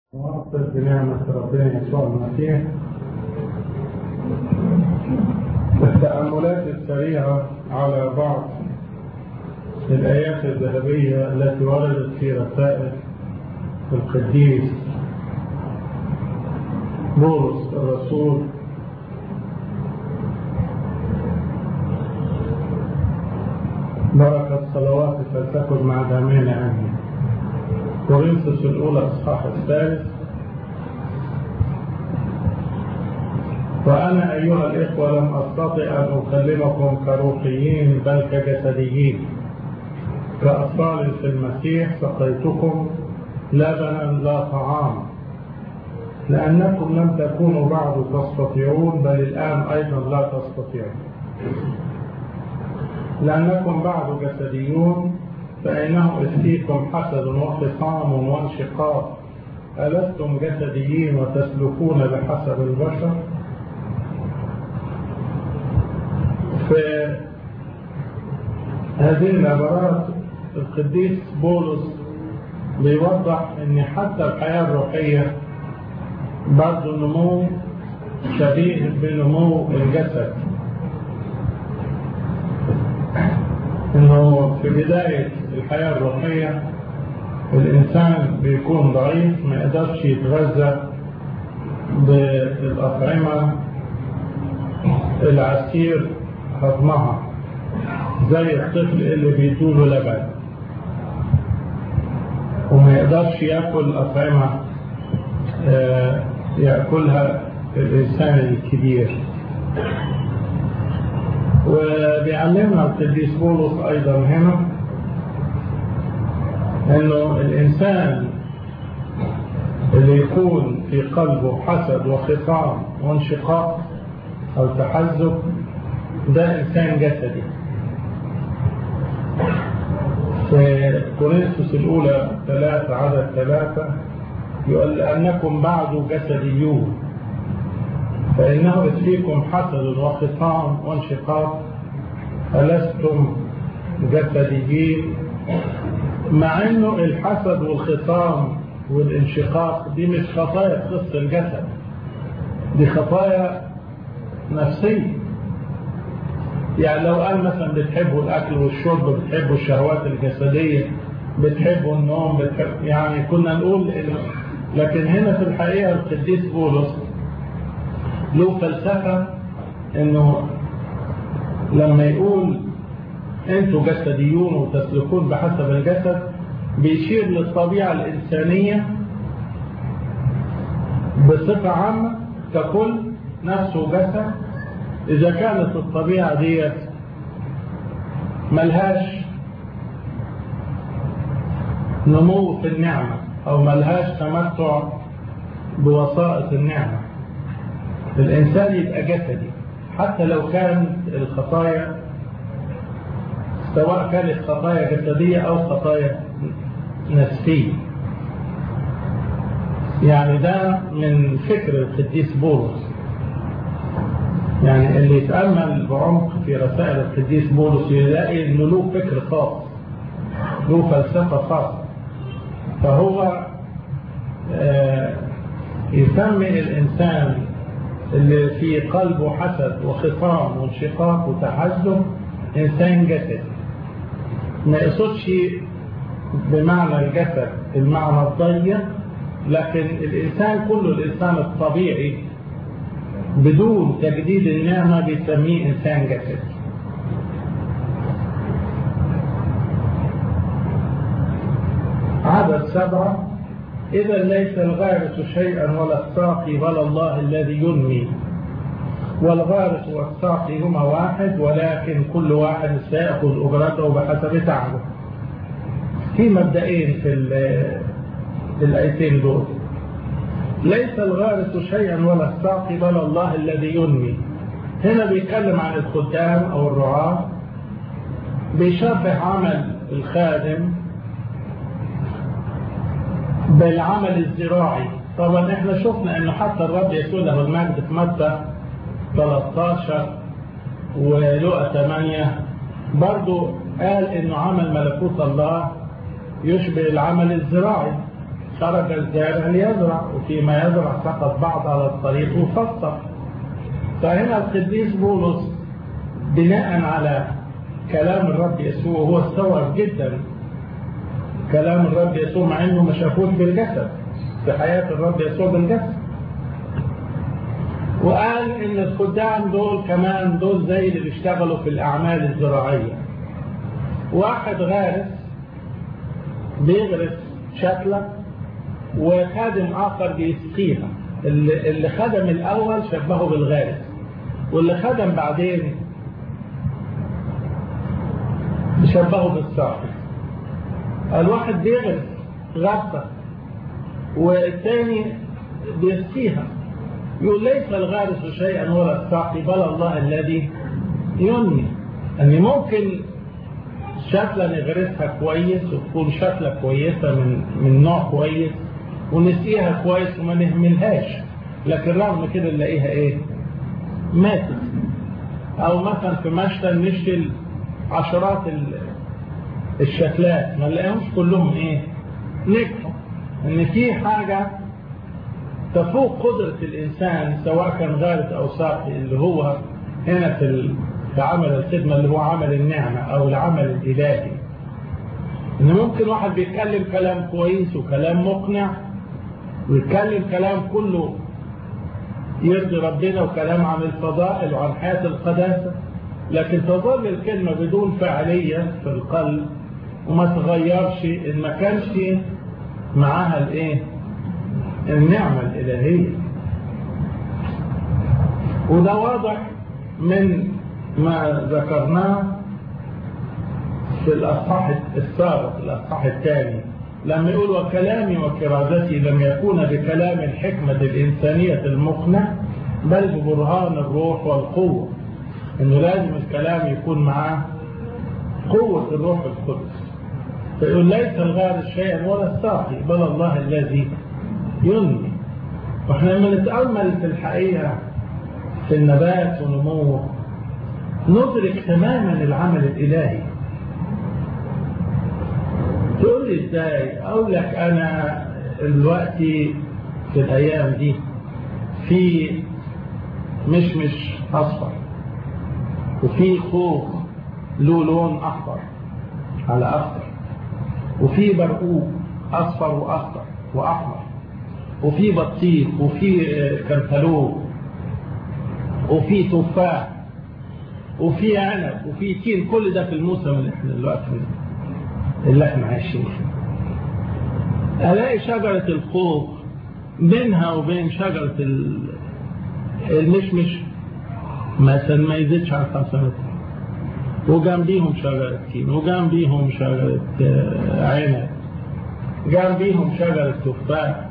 نواصل بنعمة ربنا يسوع المسيح التأملات السريعة على بعض الآيات الذهبية التي وردت في رسائل القديس بولس الرسول بركة صلوات فلتكن مع جميعنا آمين كورنثوس الأولى إصحاح الثالث وأنا أيها الإخوة لم أستطع أن أكلمكم كروحيين بل كجسديين كأطفال في المسيح سقيتكم لبنا لا طعام لأنكم لم تكونوا بعد تستطيعون بل الآن أيضا لا تستطيعون لأنكم بعد جسديون فإنه فيكم حسد وخصام وانشقاق ألستم جسديين وتسلكون بحسب البشر في هذه العبارات القديس بولس بيوضح ان حتى الحياة الروحية برضه نمو شبيه بنمو الجسد انه في بداية الحياة الروحية الانسان بيكون ضعيف ما يقدرش يتغذى بالاطعمة العسير هضمها زي الطفل اللي بيدوله لبن وما يقدرش ياكل اطعمة ياكلها الانسان الكبير وبيعلمنا القديس بولس ايضا هنا انه الانسان اللي يكون في قلبه حسد وخصام وانشقاق او تحزب ده انسان جسدي في كورنثوس الاولى ثلاثة عدد ثلاثة يقول لأنكم بعد جسديون فإنه فيكم حسد وخصام وانشقاق ألستم جسديين مع انه الحسد والخصام والانشقاق دي مش خطايا تخص الجسد دي خطايا نفسية يعني لو قال مثلا بتحبوا الاكل والشرب بتحبوا الشهوات الجسدية بتحبوا النوم بتحب يعني كنا نقول إن لكن هنا في الحقيقة القديس بولس له فلسفة انه لما يقول انتوا جسديون وتسلكون بحسب الجسد بيشير للطبيعة الإنسانية بصفة عامة ككل نفس وجسد إذا كانت الطبيعة ديت ملهاش نمو في النعمة أو ملهاش تمتع بوسائط النعمة الإنسان يبقى جسدي حتى لو كانت الخطايا سواء كانت خطايا جسدية أو خطايا نفسية يعني ده من فكر القديس بولس يعني اللي يتأمل بعمق في رسائل القديس بولس يلاقي انه له فكر خاص له فلسفة خاصة فهو آه يسمي الإنسان اللي في قلبه حسد وخصام وانشقاق وتحزب إنسان جسدي ما يقصدش بمعنى الجسد المعنى الضيق لكن الإنسان كله الإنسان الطبيعي بدون تجديد النعمة بيسميه إنسان جسدي عدد سبعة إذا ليس الغارس شيئا ولا الساقي ولا الله الذي ينمي والغارس والساقي هما واحد ولكن كل واحد سيأخذ أجرته بحسب تعبه في مبدئين في الآيتين دول ليس الغارس شيئا ولا الساقي ولا الله الذي ينمي هنا بيتكلم عن الخدام أو الرعاة بيشبه عمل الخادم بالعمل الزراعي طبعا احنا شفنا انه حتى الرب يسوع له المجد في متى 13 ولقى 8 برضو قال انه عمل ملكوت الله يشبه العمل الزراعي خرج الزارع ليزرع وفيما يزرع سقط بعض على الطريق وفسر فهنا القديس بولس بناء على كلام الرب يسوع هو استوعب جدا كلام الرب يسوع مع انه ما شافوش بالجسد في حياة الرب يسوع بالجسد وقال ان الخدام دول كمان دول زي اللي بيشتغلوا في الاعمال الزراعية واحد غارس بيغرس شتلة وخادم اخر بيسقيها اللي, اللي خدم الاول شبهه بالغارس واللي خدم بعدين شبهه بالساقي الواحد بيغرس غرسة والثاني بيسقيها يقول ليس الغارس شيئا ولا الساقي بل الله الذي ينمي أن ممكن شكلة نغرسها كويس وتكون شكلة كويسة من من نوع كويس ونسقيها كويس وما نهملهاش لكن رغم كده نلاقيها ايه ماتت او مثلا في مشتل نشتل عشرات الشكلات ما نلاقيهمش كلهم ايه نجحوا ان في حاجة تفوق قدرة الانسان سواء كان غارس او ساقي اللي هو هنا في في عمل الخدمة اللي هو عمل النعمة او العمل الالهي ان ممكن واحد بيتكلم كلام كويس وكلام مقنع ويتكلم كلام كله يرضي ربنا وكلام عن الفضائل وعن حياة القداسة لكن تظل الكلمة بدون فعالية في القلب وما تغيرش إن ما كانش معاها الايه النعمة الإلهية وده واضح من ما ذكرناه في الأصحاح السابق الأصحاح الثاني لما يقول وكلامي وكرازتي لم يكون بكلام الحكمة الإنسانية المقنع بل ببرهان الروح والقوة إنه لازم الكلام يكون معاه قوة الروح القدس فيقول ليس الغارس شيئا ولا الساقي بل الله الذي ينمي واحنا لما نتأمل في الحقيقة في النبات ونموه ندرك تماما العمل الإلهي تقول لي ازاي اقول لك انا دلوقتي في الايام دي في مشمش اصفر وفي خوخ له لون احمر على اخضر وفي برقوق اصفر واخضر واحمر وفي بطيخ وفي كنتالوب وفي تفاح وفي عنب وفي تين كل ده في الموسم اللي احنا دلوقتي اللي احنا عايشين فيه الاقي شجرة الخوخ بينها وبين شجرة المشمش مثلا ما يزيدش عن خمسة متر وجنبيهم شجرة تين وجنبيهم شجرة عنب جنبيهم شجرة تفاح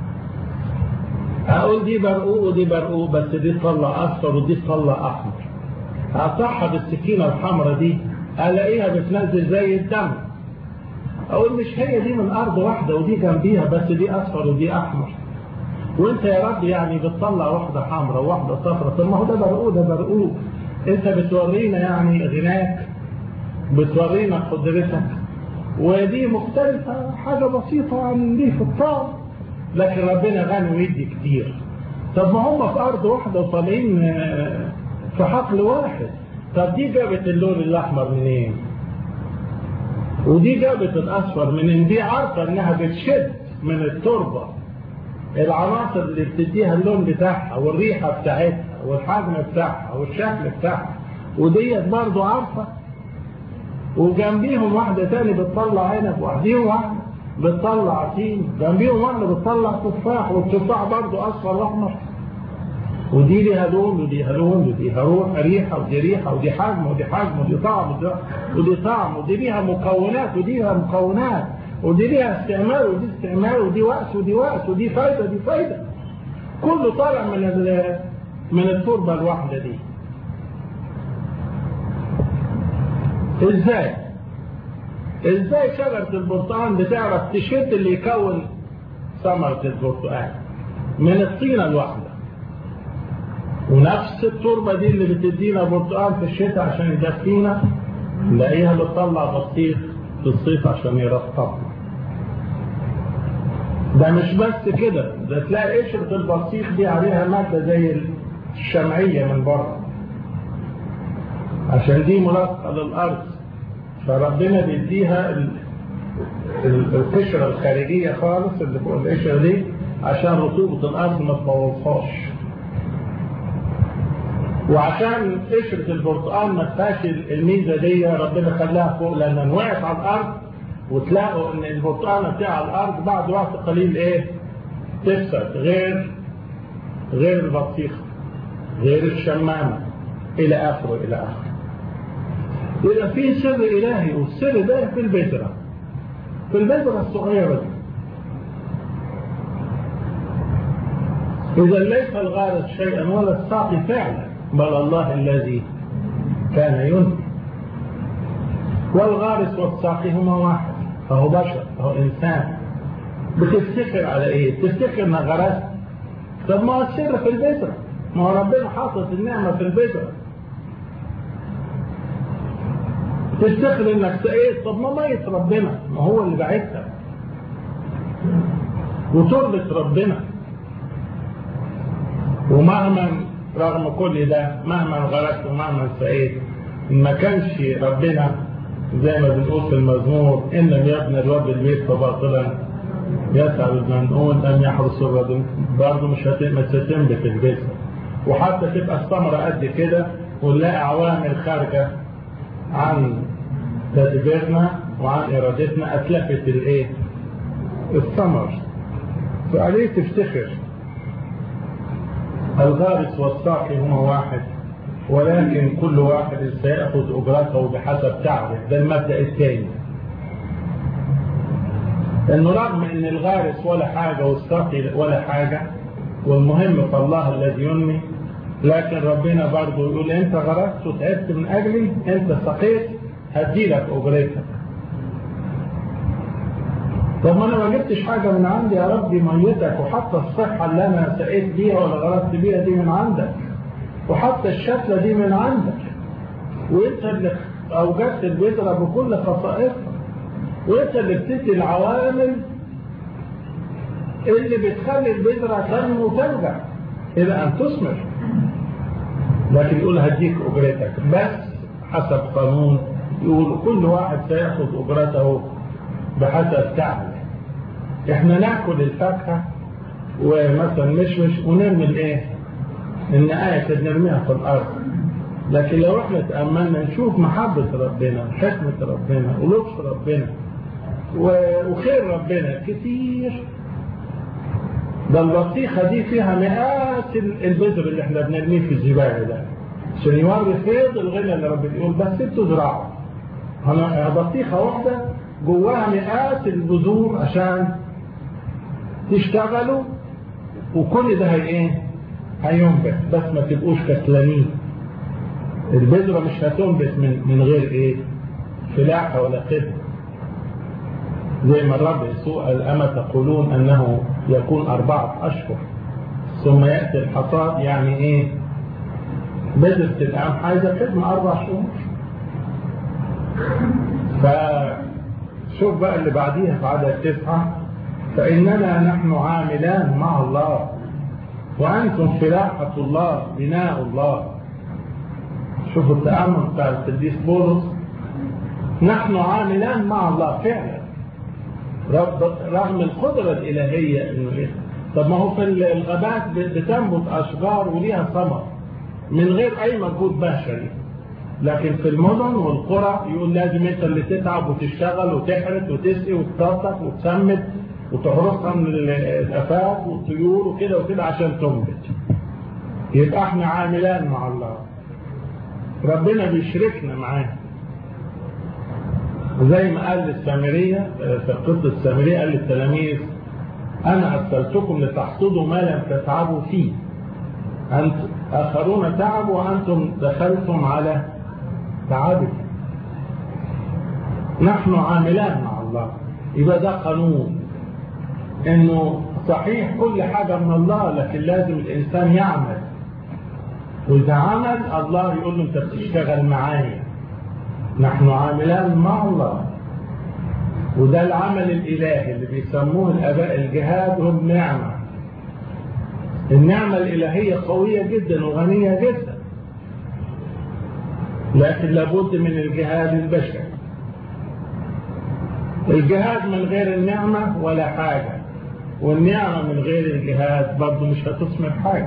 اقول دي برقوق ودي برقوق بس دي تطلع اصفر ودي تطلع احمر اقطعها بالسكينة الحمراء دي الاقيها بتنزل زي الدم اقول مش هي دي من ارض واحدة ودي جنبيها بس دي اصفر ودي احمر وانت يا رب يعني بتطلع واحدة حمراء وواحدة صفراء طب ما هو ده برقوق ده برقوق انت بتورينا يعني غناك بتورينا قدرتك ودي مختلفة حاجة بسيطة عن دي في الطعم لكن ربنا غني ويدي كتير طب ما هم في ارض واحدة وطالعين في حقل واحد طب دي جابت اللون الاحمر منين ودي جابت الاصفر منين دي عارفة انها بتشد من التربة العناصر اللي بتديها اللون بتاعها والريحة بتاعتها والحجم بتاعها والشكل بتاعها وديت برضه عارفة وجنبيهم واحدة تاني بتطلع عنب وحديهم واحدة بتطلع تين جنبيهم واحدة بتطلع تفاح والتفاح برضه أصفر وأحمر ودي ليها لون ودي ليها لون ودي روح ريحة ودي ريحة ودي حجم ودي حجم ودي طعم ودي طعم ودي ليها مكونات ودي ليها مكونات ودي ليها استعمال ودي استعمال ودي وقت ودي وقت ودي فايدة ودي فايدة كله طالع من من التربة الواحدة دي ازاي ازاي شجرة البرتقال بتعرف تشد اللي يكون ثمرة البرتقال من الطينة الواحدة ونفس التربة دي اللي بتدينا برتقال في الشتاء عشان يدفينا نلاقيها بتطلع بطيخ في الصيف عشان يرطبنا ده مش بس كده ده تلاقي قشرة البطيخ دي عليها مادة زي الشمعية من بره عشان دي ملاصقة للأرض فربنا بيديها القشرة الخارجية خالص اللي فوق القشرة دي عشان رطوبة الأرض ما تبوظهاش وعشان قشرة البرتقال ما تفاش الميزة دي ربنا خلاها فوق لأن وقعت على الأرض وتلاقوا ان البرتقانه بتاع على الارض بعد وقت قليل ايه تفسد غير غير البطيخ غير الشمامه الى اخره الى اخره يبقى في سر الهي والسر ده في البذره في البذره الصغيره دي اذا ليس الغارس شيئا ولا الساقي فعلا بل الله الذي كان ينهي والغارس والساقي هما واحد فهو بشر فهو إنسان بتفتكر على إيه؟ بتفتكر إنك غرست طب ما هو السر في البذرة ما هو ربنا حاطط النعمة في البذرة تفتكر إنك سقيت طب ما ميت ربنا ما هو اللي بعتها وتربة ربنا ومهما رغم كل ده مهما غرست ومهما سقيت ما كانش ربنا زي ما بنقول في المزمور إن لم يبنى الرب البيت فباطلا يسعى المنقول أن يحرس الرب برضه مش هتنبت البيت وحتى تبقى الثمرة قد كده ونلاقي عوامل خارجة عن تدبيرنا وعن إرادتنا أتلفت الإيه؟ الثمر فعليه تفتخر الغارس والساقي هما واحد ولكن كل واحد سيأخذ أجرته بحسب تعبه ده المبدأ الثاني لأنه رغم أن الغارس ولا حاجة والساقي ولا حاجة والمهم فالله الذي ينمي لكن ربنا برضه يقول أنت غرست وتعبت من أجلي أنت سقيت هديلك أجرتك طب ما انا ما جبتش حاجه من عندي يا ربي ميتك وحتى الصحه اللي انا سقيت بيها ولا غرست بيها دي من عندك وحتى الشتلة دي من عندك وانت اللي اوجدت البذرة بكل خصائصها وانت اللي بتدي العوامل اللي بتخلي البذرة تنمو وترجع الى ان تثمر لكن يقول هديك اجرتك بس حسب قانون يقول كل واحد سياخذ اجرته بحسب تعبه احنا ناكل الفاكهه ومثلا مشمش ونرمي الايه ان آية نرميها في الأرض لكن لو احنا تأملنا نشوف محبة ربنا حكمة ربنا ولطف ربنا وخير ربنا كتير ده البطيخة دي فيها مئات البذر اللي احنا بنرميه في الزبالة ده عشان يوري فيض الغنى اللي ربنا يقول بس انتوا زرعوا بطيخة واحدة جواها مئات البذور عشان تشتغلوا وكل ده هي ايه هينبت بس ما تبقوش كسلانين البذرة مش هتنبت من, من غير ايه فلاحة ولا خدمة زي ما الرب يسوع الأمة تقولون أنه يكون أربعة أشهر ثم يأتي الحصاد يعني إيه بذرة القمح عايزة خدمة أربع شهور فشوف بقى اللي بعديها في عدد تسعة فإننا نحن عاملان مع الله وأنتم فلاحة الله بناء الله شوفوا التأمل بتاع القديس بولس نحن عاملان مع الله فعلا رغم القدرة الإلهية إنه إيه طب ما هو في الغابات بتنبت أشجار وليها ثمر من غير أي مجهود بشري لكن في المدن والقرى يقول لازم أنت اللي تتعب وتشتغل وتحرث وتسقي وتطبخ وتسمد وتحرسها من الافات والطيور وكده وكده عشان تنبت يبقى احنا عاملان مع الله ربنا بيشركنا معاه زي ما قال للسامرية في القصة السامرية قال للتلاميذ أنا أرسلتكم لتحصدوا ما لم تتعبوا فيه أنت آخرون تعبوا وأنتم دخلتم على تعبكم نحن عاملان مع الله يبقى ده قانون انه صحيح كل حاجة من الله لكن لازم الانسان يعمل واذا عمل الله يقول له انت بتشتغل معايا نحن عاملان مع الله وده العمل الإلهي اللي بيسموه الآباء الجهاد هم نعمة النعمة الإلهية قوية جدا وغنية جدا لكن لابد من الجهاد البشري الجهاد من غير النعمة ولا حاجة والنعمة من غير الجهاد برضه مش هتصمر حاجة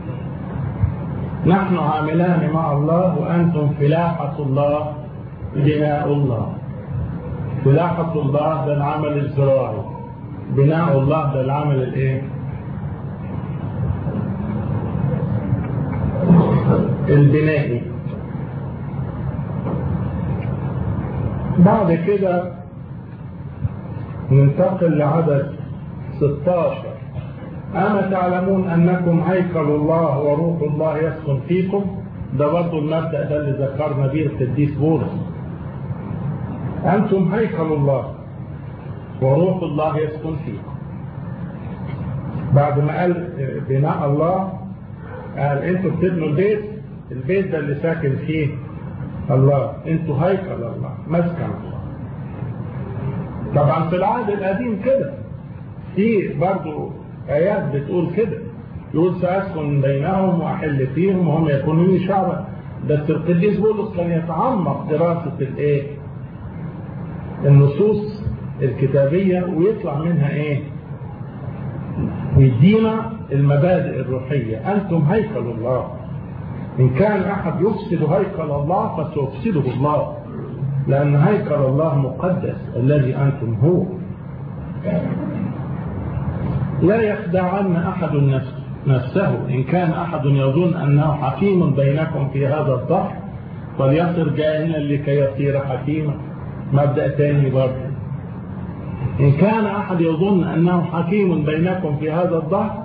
نحن عاملان مع الله وأنتم فلاحة الله بناء الله فلاحة الله ده العمل الزراعي بناء الله ده العمل الايه البنائي بعد كده ننتقل لعدد 16 أما تعلمون أنكم هيكل الله وروح الله يسكن فيكم ده برضه المبدأ ده اللي ذكرنا به القديس بولس أنتم هيكل الله وروح الله يسكن فيكم بعد ما قال بناء الله قال انتوا بتبنوا البيت البيت ده اللي ساكن فيه الله انتوا هيكل الله مسكن الله طبعا في العهد القديم كده في برضو آيات بتقول كده يقول سأسكن بينهم وأحل فيهم وهم يكونون شعبا بس القديس بولس كان يتعمق دراسة الايه النصوص الكتابية ويطلع منها ايه ويدينا المبادئ الروحية أنتم هيكل الله إن كان أحد يفسد هيكل الله فسيفسده الله لأن هيكل الله مقدس الذي أنتم هو لا يخدعن أحد النفس نفسه إن كان أحد يظن أنه حكيم بينكم في هذا الضحك فليصر جاهلا لكي يصير حكيما مبدأ ثاني برضه إن كان أحد يظن أنه حكيم بينكم في هذا الضحك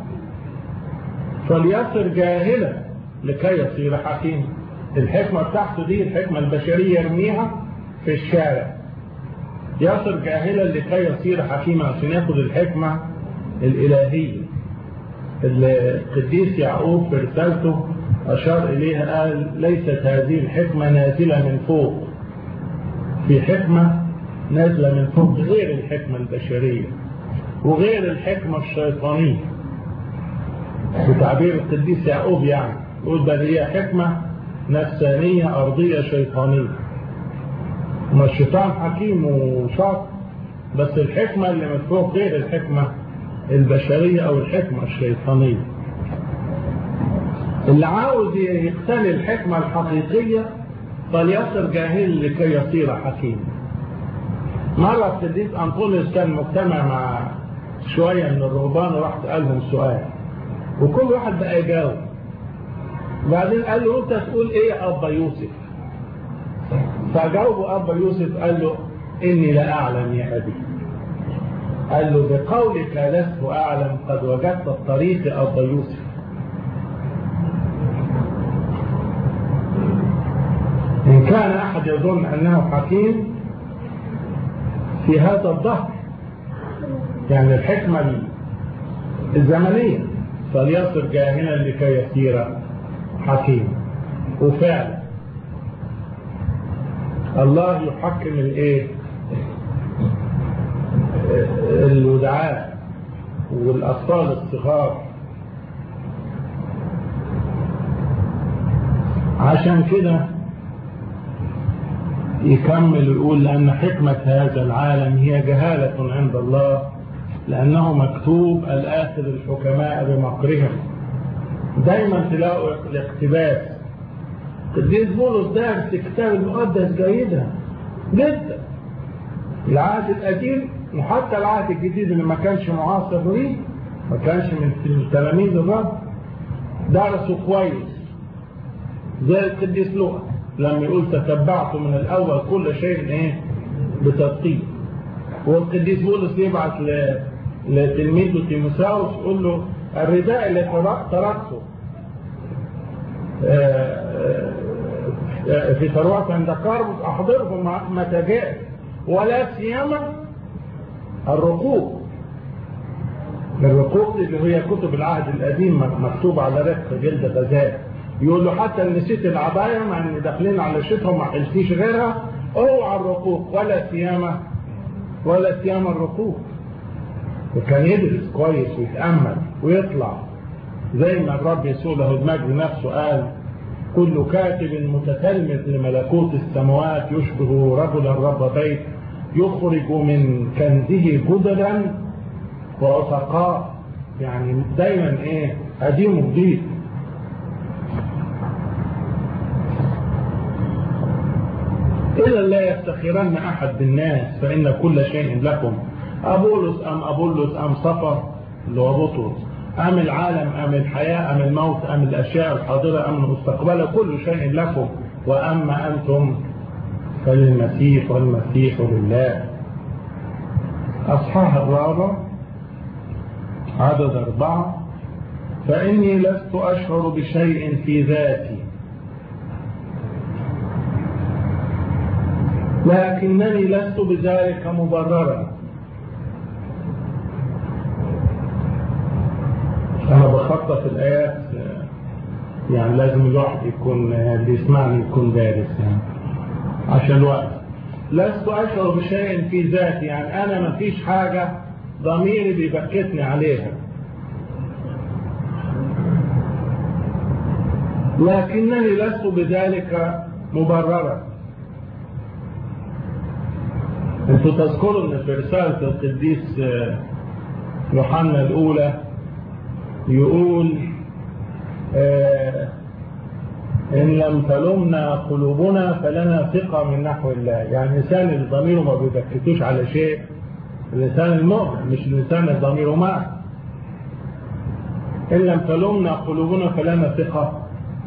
فليصر جاهلا لكي يصير حكيما الحكمة بتاعته دي الحكمة البشرية يرميها في الشارع يصر جاهلا لكي يصير حكيما عشان ياخد الحكمة الإلهية القديس يعقوب في رسالته أشار إليها قال ليست هذه الحكمة نازلة من فوق في حكمة نازلة من فوق غير الحكمة البشرية وغير الحكمة الشيطانية بتعبير القديس يعقوب يعني يقول بل هي حكمة نفسانية أرضية شيطانية ما الشيطان حكيم وشاطر بس الحكمة اللي من فوق غير الحكمة البشرية أو الحكمة الشيطانية اللي عاوز يقتني الحكمة الحقيقية فليصر جاهل لكي يصير حكيم مرة القديس أنطونيوس كان مجتمع مع شوية من الرهبان وراح سألهم سؤال وكل واحد بقى يجاوب بعدين قال له انت تقول ايه يا ابا يوسف فجاوبه ابا يوسف قال له اني لا اعلم يا ابي قال له بقولك لست اعلم قد وجدت الطريق يا ابا يوسف ان كان احد يظن انه حكيم في هذا الظهر يعني الحكمة الزمنية فليصر جاهلا لكي يصير حكيم وفعلا الله يحكم الايه الودعاء والاطفال الصغار عشان كده يكمل ويقول لأن حكمة هذا العالم هي جهالة عند الله لأنه مكتوب الآخر الحكماء بمكرهم دايما تلاقوا الاقتباس قديس بولس دارس الكتاب المقدس جيدا جدا العهد القديم وحتى العهد الجديد اللي ما كانش معاصر ليه ما كانش من تلاميذ الرب درسوا كويس زي القديس لوقا لما يقول تتبعت من الأول كل شيء إيه بتدقيق والقديس بولس يبعث لتلميذه تيموساوس يقول له الرداء اللي تركته في ثروات عند كاربوس أحضره متى جاء ولا سيما الرقوق الرقوق اللي هي كتب العهد القديم مكتوب على رق جلد غزال يقول له حتى نسيت العباية مع ان داخلين على شتهم ما حلتيش غيرها اوعى الرقوق ولا سيما ولا صيام الركوع وكان يدرس كويس ويتأمل ويطلع زي ما الرب يسوع له المجد نفسه قال كل كاتب متتلمذ لملكوت السماوات يشبه رجلا رب بيت يخرج من كنزه جدلا وعتقاء يعني دايما ايه قديم وجديد إذا لا يفتخرن أحد بالناس فإن كل شيء لكم أبولس أم أبولس أم صفر اللي هو بطرس أم العالم أم الحياة أم الموت أم الأشياء الحاضرة أم المستقبلة كل شيء لكم وأما أنتم فللمسيح والمسيح لله أصحاح الرابع عدد أربعة فإني لست أشعر بشيء في ذاتي لكنني لست بذلك مبررا أنا بخطط الآيات يعني لازم الواحد يكون اللي يسمعني يكون دارس يعني عشان الوقت لست أشعر بشيء في ذاتي يعني أنا ما فيش حاجة ضميري بيبكتني عليها لكنني لست بذلك مبررا انتوا تذكروا ان في رسالة القديس يوحنا الاولى يقول آه إن لم تلمنا قلوبنا فلنا ثقة من نحو الله يعني الإنسان اللي ضميره ما بيبكتوش على شيء الإنسان المؤمن مش الإنسان اللي ضميره معه إن لم تلمنا قلوبنا فلنا ثقة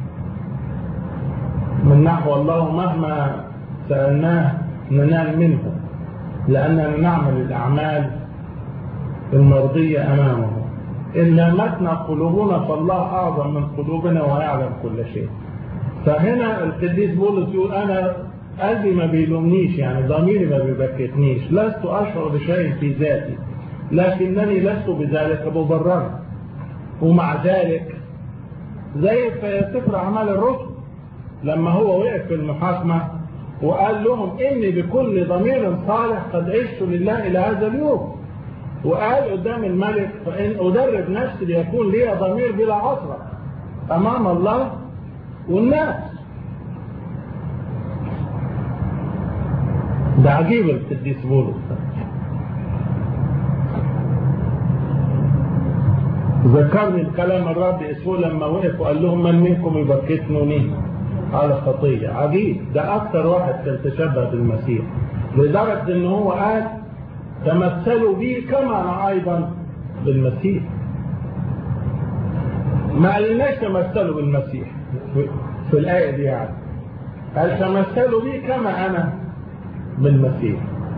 من نحو الله مهما سألناه ننال منه لأننا نعمل الأعمال المرضية أمامه إن لامتنا قلوبنا فالله أعظم من قلوبنا ويعلم كل شيء فهنا القديس بولس يقول أنا قلبي ما بيلومنيش يعني ضميري ما بيبكتنيش لست أشعر بشيء في ذاتي لكنني لست بذلك مبررا ومع ذلك زي في سفر أعمال الرسل لما هو وقف في المحاكمة وقال لهم إني بكل ضمير صالح قد عشت لله إلى هذا اليوم وقال قدام الملك فإن أدرب نفسي ليكون لي ضمير بلا عصرة أمام الله والناس ده عجيب القديس بولس ذكرني بكلام الرب يسوع لما وقف وقال لهم من منكم يبكتنوني على خطية عجيب ده أكثر واحد كان تشبه بالمسيح لدرجة إن هو قال تمثلوا بي كما أنا أيضا بالمسيح ما قالناش تمثلوا بالمسيح في الآية دي يعني قال تمثلوا بي كما أنا بالمسيح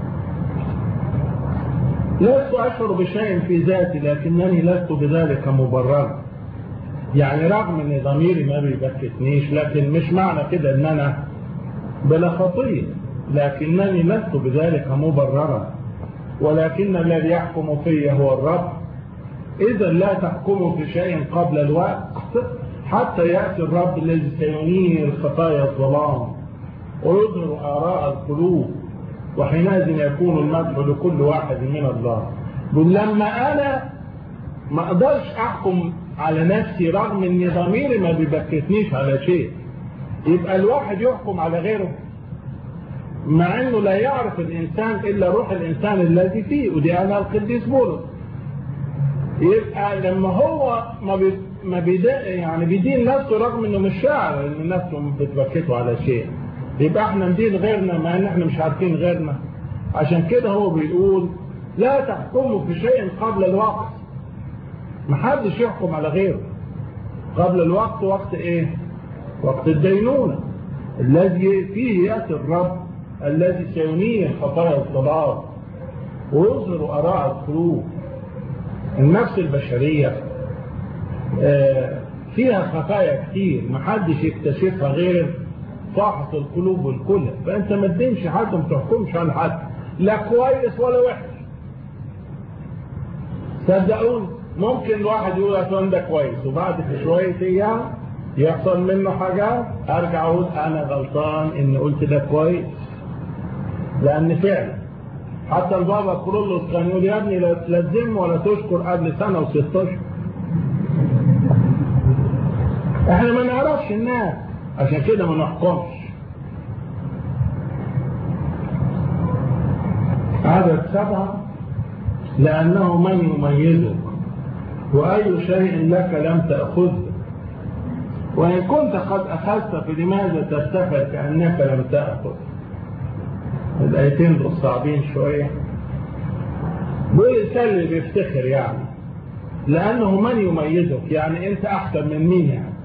لست أشعر بشيء في ذاتي لكنني لست بذلك مبررا يعني رغم ان ضميري ما بيبكتنيش لكن مش معنى كده ان انا بلا خطيه لكنني لست بذلك مبررا ولكن الذي يحكم في هو الرب اذا لا تحكموا في شيء قبل الوقت حتى ياتي الرب الذي سينير خطايا الظلام ويظهر اراء القلوب وحينئذ يكون المدح لكل واحد من الله لما انا ما اقدرش احكم على نفسي رغم ان ضميري ما بيبكتنيش على شيء يبقى الواحد يحكم على غيره مع انه لا يعرف الانسان الا روح الانسان الذي فيه ودي انا القديس بولس يبقى لما هو ما بي ما بيدا يعني بيدين نفسه رغم انه مش شاعر ان نفسه بتبكته على شيء يبقى احنا ندين غيرنا مع ان احنا مش عارفين غيرنا عشان كده هو بيقول لا تحكموا في شيء قبل الوقت محدش يحكم على غيره قبل الوقت وقت ايه وقت الدينونة الذي فيه يأتي الرب الذي سينير خطايا الصلاة ويظهر أراء القلوب النفس البشرية فيها خطايا كتير محدش يكتشفها غير فاحص القلوب والكل فانت ما تدينش حد ما تحكمش على حد لا كويس ولا وحش صدقوني ممكن الواحد يقول اصلا ده كويس وبعد شويه ايام يحصل منه حاجات ارجع اقول انا غلطان اني قلت ده كويس لان فعلا حتى البابا كرولوس كان يقول يا ابني لا تلزم ولا تشكر قبل سنة وست اشهر احنا ما نعرفش الناس عشان كده ما نحكمش عدد سبعة لأنه من يميزك وأي شيء لك لم تأخذه وإن كنت قد أخذت فلماذا تفتخر كأنك لم تأخذ الآيتين دول صعبين شوية بيقول اللي بيفتخر يعني لأنه من يميزك يعني أنت أحسن من مين يعني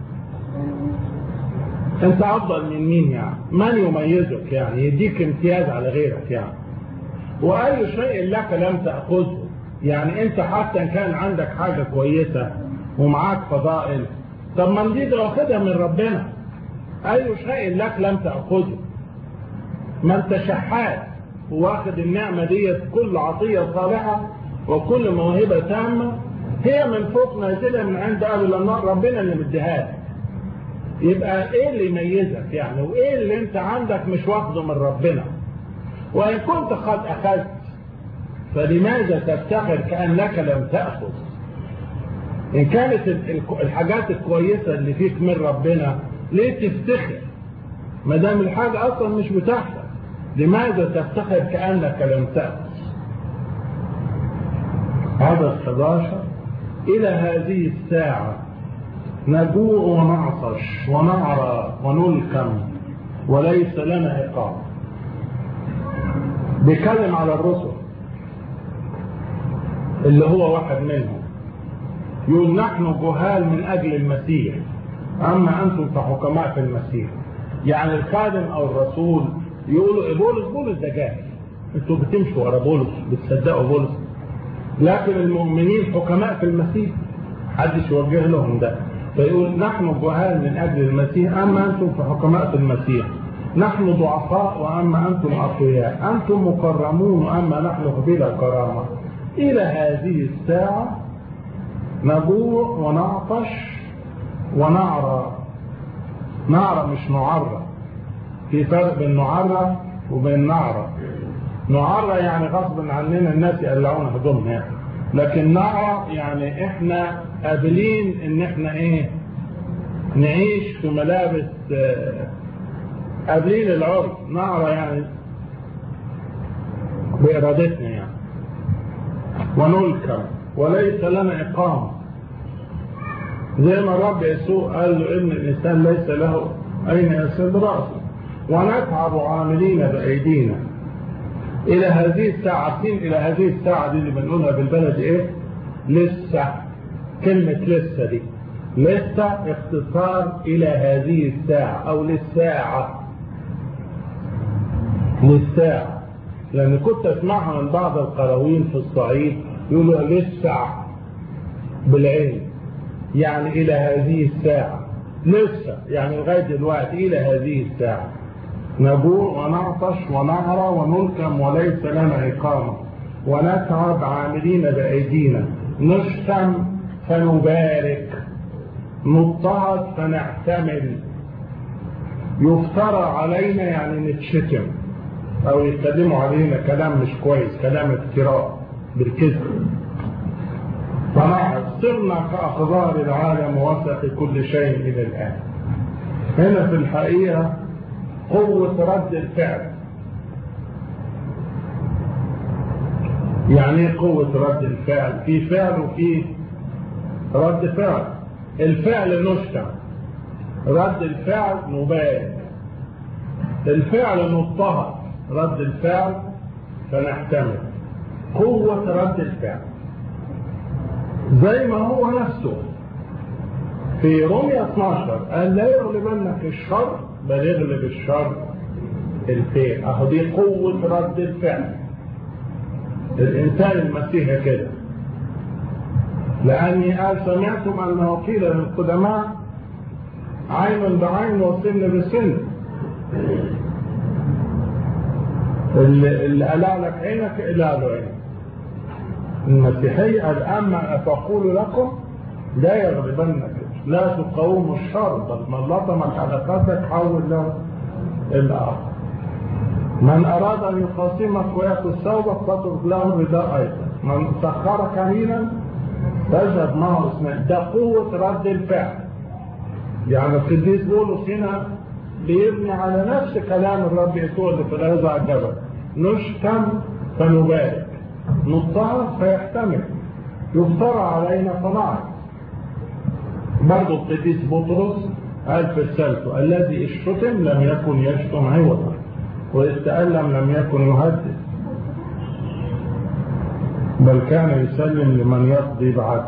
أنت أفضل من مين يعني من يميزك يعني يديك امتياز على غيرك يعني وأي شيء لك لم تأخذه يعني أنت حتى كان عندك حاجة كويسة ومعاك فضائل طب ما دي واخدها من ربنا أي شيء لك لم تأخذه ما انت شحات واخد النعمة دي كل عطية صالحة وكل موهبة تامة هي من فوق نازلة من عند قبل النار ربنا اللي مديها يبقى ايه اللي يميزك يعني وايه اللي انت عندك مش واخده من ربنا وان كنت قد اخذت فلماذا تفتخر كأنك لم تأخذ ان كانت الحاجات الكويسة اللي فيك من ربنا ليه تفتخر ما دام الحاجة اصلا مش بتاعتك لماذا تفتخر كأنك لم تأخذ هذا 11 إلى هذه الساعة نجوع ونعطش ونعرى ونلكم وليس لنا إقامة بيتكلم على الرسل اللي هو واحد منهم يقول نحن جهال من أجل المسيح أما أنتم فحكماء في المسيح يعني الخادم أو الرسول يقولوا بولس بولس ده جاهل انتوا بتمشوا ورا بولس بتصدقوا بولس لكن المؤمنين حكماء في المسيح محدش يوجه لهم ده فيقول نحن جهال من اجل المسيح اما انتم فحكماء في المسيح نحن ضعفاء واما انتم اقوياء انتم مكرمون واما نحن بلا كرامه الى هذه الساعه نجوع ونعطش ونعرى نعرى مش نعرى في فرق بين نعرى وبين نعرى نعرى يعني غصب عننا الناس يقلعون هدومنا يعني. لكن نعرى يعني احنا قابلين ان احنا ايه نعيش في ملابس قابلين العرف نعرى يعني بإرادتنا يعني ونلكم وليس لنا إقامة زي ما الرب يسوع قال له إن الإنسان ليس له أين يسد رأسه ونتعب عاملين بأيدينا إلى هذه الساعة عارفين إلى هذه الساعة دي اللي بنقولها بالبلد إيه لسه كلمة لسه دي لسه اختصار إلى هذه الساعة أو للساعة للساعة لأن كنت أسمعها من بعض القرويين في الصعيد يقولوا لسه بالعين يعني إلى هذه الساعة لسه يعني لغاية دلوقتي إلى هذه الساعة نجوع ونعطش ونعرى ونلكم وليس لنا إقامة ونتعب عاملين بأيدينا نشتم فنبارك نضطهد فنعتمل يفترى علينا يعني نتشتم أو يتكلموا علينا كلام مش كويس كلام افتراء بالكذب فنعرف صرنا كأخبار العالم وسط كل شيء إلى الآن هنا في الحقيقة قوة رد الفعل يعني ايه قوة رد الفعل في فعل وفي رد فعل الفعل نشتم رد الفعل نبارك الفعل نضطهد رد الفعل فنحتمل قوة رد الفعل زي ما هو نفسه في رومية 12 قال لا يغلبنك الشر بل يغلب الشر الخير اهو دي قوة رد الفعل الانسان المسيحي كده لاني قال سمعتم انه قيل للقدماء عين بعين وسن بسن اللي, اللي قلع لك عينك قلع له عينك المسيحية قال اما افقول لكم لا يغلبنك لا تقاوم الشر بل من لطمك على خدك حول له الآخر من أراد أن يخاصمك ويأخذ ثوبك فاترك له الرداء أيضا من سخرك هينا تذهب معه اثنين ده قوة رد الفعل يعني القديس بولس هنا بيبني على نفس كلام الرب يسوع اللي في العظة على الجبل نشتم فنبارك نضطهد فيحتمل يفترى علينا فنعرف برضه القديس بطرس قال في السلف الذي اشتم لم يكن يشتم عوضا وإذ تألم لم يكن يهدد بل كان يسلم لمن يقضي بعدل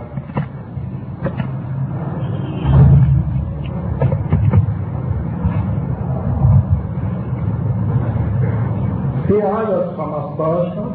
في عدد 15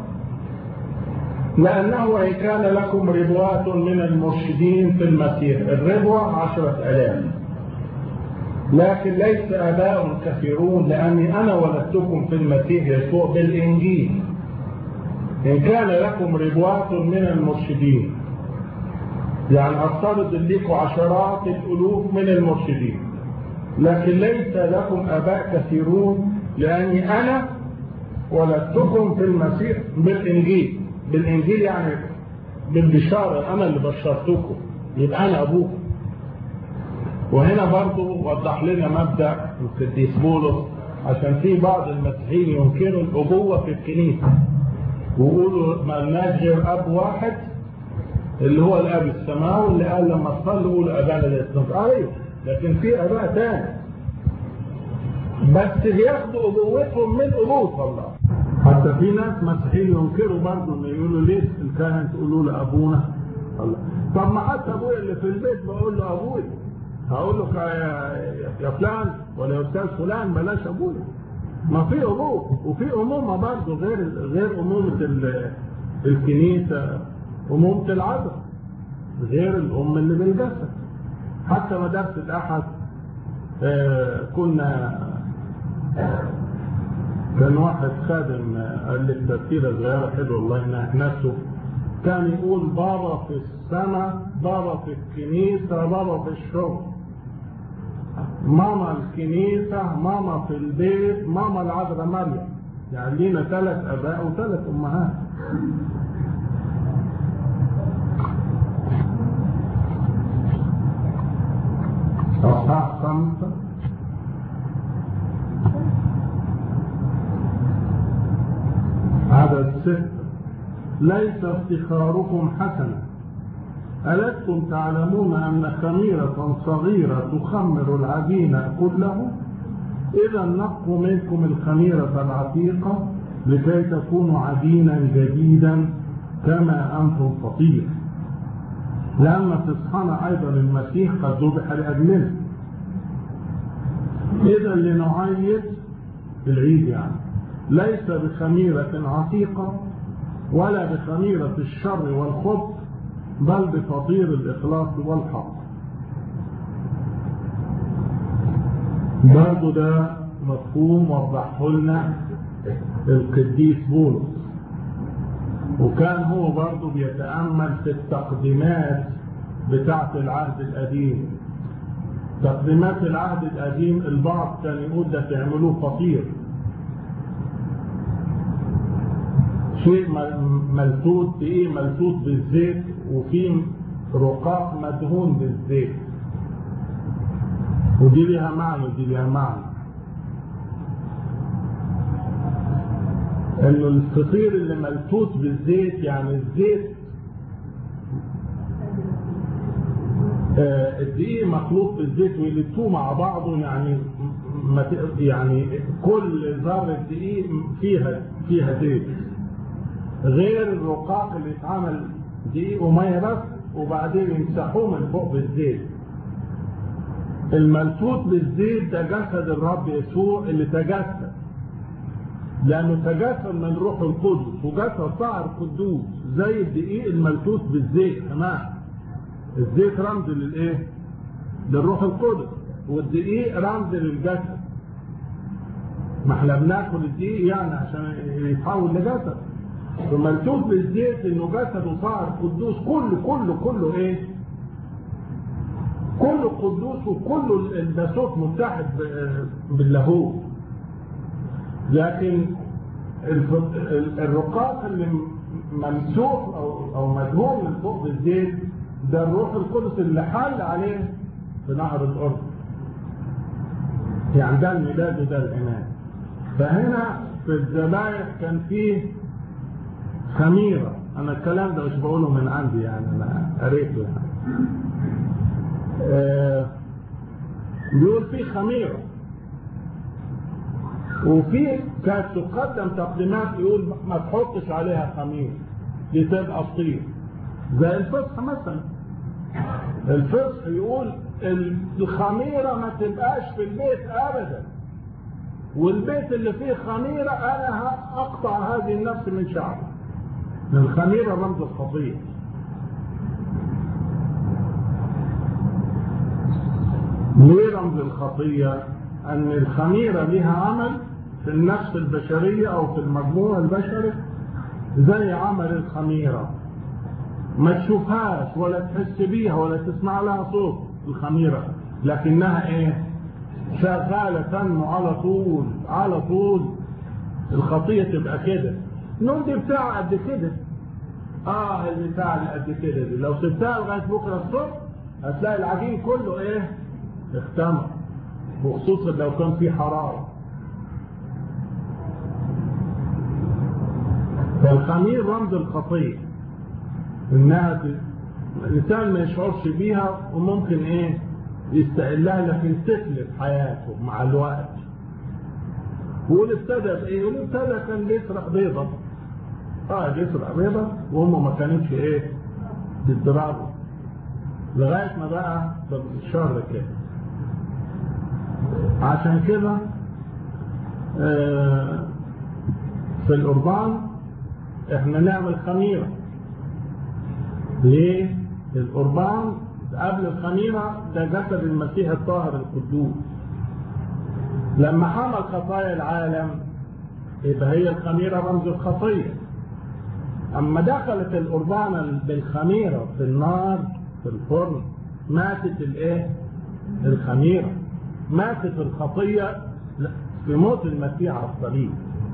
لأنه إن كان لكم ربوات من المرشدين في المسيح الربوة عشرة ألاف لكن ليس آباء كثيرون لأني أنا ولدتكم في المسيح يسوع بالإنجيل إن كان لكم ربوات من المرشدين يعني أفترض لكم عشرات الألوف من المرشدين لكن ليس لكم آباء كثيرون لأني أنا ولدتكم في المسيح بالإنجيل بالإنجيل يعني بالبشارة أنا اللي بشرتكم يبقى أنا أبوكم وهنا برضو وضح لنا مبدأ القديس بولس عشان في بعض المسيحيين ينكروا الأبوة في الكنيسة ويقولوا ما لناش غير أب واحد اللي هو الأب السماوي اللي قال لما تصلوا قولوا أبانا الاسلام أيوه لكن في أباء تاني بس بياخدوا أبوتهم من أبوة الله حتى في ناس مسيحيين ينكروا برضه ان يقولوا ليه الكاهن تقولوا له ابونا الله طب ما حتى ابويا اللي في البيت بقول له ابويا هقول له يا فلان ولا يا استاذ فلان بلاش ابويا ما في ابوه وفي امومه برضه غير غير امومه الكنيسه امومه العذراء غير الام اللي بالجسد حتى مدارس الاحد آه كنا كان واحد خادم قال لي تفسيره صغيره حلوه الله ينعم نفسه كان يقول بابا في السماء بابا في الكنيسه بابا في الشغل ماما الكنيسه ماما في البيت ماما العذراء مريم يعني لينا ثلاث اباء وثلاث امهات اصحاح خمسه عدد ست ليس افتخاركم حسنا ألستم تعلمون أن خميرة صغيرة تخمر العجين كله إذا نقوا منكم الخميرة العتيقة لكي تكونوا عجينا جديدا كما أنتم فطير لأن تصحنا أيضا المسيح قد ذبح لأجلنا إذا لنعيد العيد يعني ليس بخميرة عتيقة ولا بخميرة الشر والخبث بل بفطير الإخلاص والحق برضو ده مفهوم وضحه لنا القديس بولس وكان هو برضو بيتأمل في التقديمات بتاعة العهد القديم تقديمات العهد القديم البعض كان يقول ده تعملوه فطير شيء ملتوت بايه ملتوت بالزيت وفي رقاق مدهون بالزيت ودي لها معنى ودي لها معنى انه الفطير اللي ملتوت بالزيت يعني الزيت آه الدقيق مخلوط بالزيت ويلتوه مع بعضه يعني يعني كل ذره دقيق فيها فيها زيت غير الرقاق اللي اتعمل دقيق وميه بس وبعدين يمسحوه من فوق بالزيت الملتوت بالزيت ده جسد الرب يسوع اللي تجسد لانه تجسد من روح القدس وجسد طاهر قدوس زي الدقيق الملتوت بالزيت كمان الزيت رمز للايه للروح القدس والدقيق رمز للجسد ما احنا بناكل الدقيق يعني عشان يتحول لجسد فملتوت بالزيت انه جسد وطاهر قدوس كله كله كله ايه كله قدوس وكله الناسوت متحد باللاهوت لكن الرقاق اللي ممسوح او او مدهون من فوق بالزيت ده الروح القدس اللي حل عليه في نهر الاردن يعني ده الميلاد وده العناد فهنا في الذبائح كان فيه خميرة أنا الكلام ده مش بقوله من عندي يعني أنا قريته يعني آه بيقول فيه خميرة وفي كانت تقدم تقديمات يقول ما تحطش عليها خميرة دي تبقى فطير زي الفصح مثلا الفصح يقول الخميرة ما تبقاش في البيت أبدا والبيت اللي فيه خميرة أنا أقطع هذه النفس من شعبي الخميرة رمز الخطية ليه رمز الخطية أن الخميرة لها عمل في النفس البشرية أو في المجموع البشري زي عمل الخميرة ما تشوفهاش ولا تحس بيها ولا تسمع لها صوت الخميرة لكنها ايه شغالة تنمو على طول على طول الخطية تبقى كده النوم دي بتاع قد كده اه البتاع اللي قد كده دي لو سبتها لغاية بكرة الصبح هتلاقي العجين كله ايه اختمر وخصوصا لو كان في حرارة فالخمير رمز الخطية انها الانسان ما يشعرش بيها وممكن ايه يستقلها لكن تتلف حياته مع الوقت ويقول ابتدى بايه؟ يقول ابتدى كان بيسرق بيضة اه بيسرق بيضة وهم ما كانتش ايه تضربه لغاية ما بقى بالشر كده عشان كده آه في القربان احنا نعمل خميرة ليه؟ القربان قبل الخميرة ده جسد المسيح الطاهر القدوس لما حمل خطايا العالم يبقى هي الخميرة رمز الخطية أما دخلت القربان بالخميرة في النار في الفرن ماتت الايه؟ الخميرة ماتت الخطية في موت المسيح على الصليب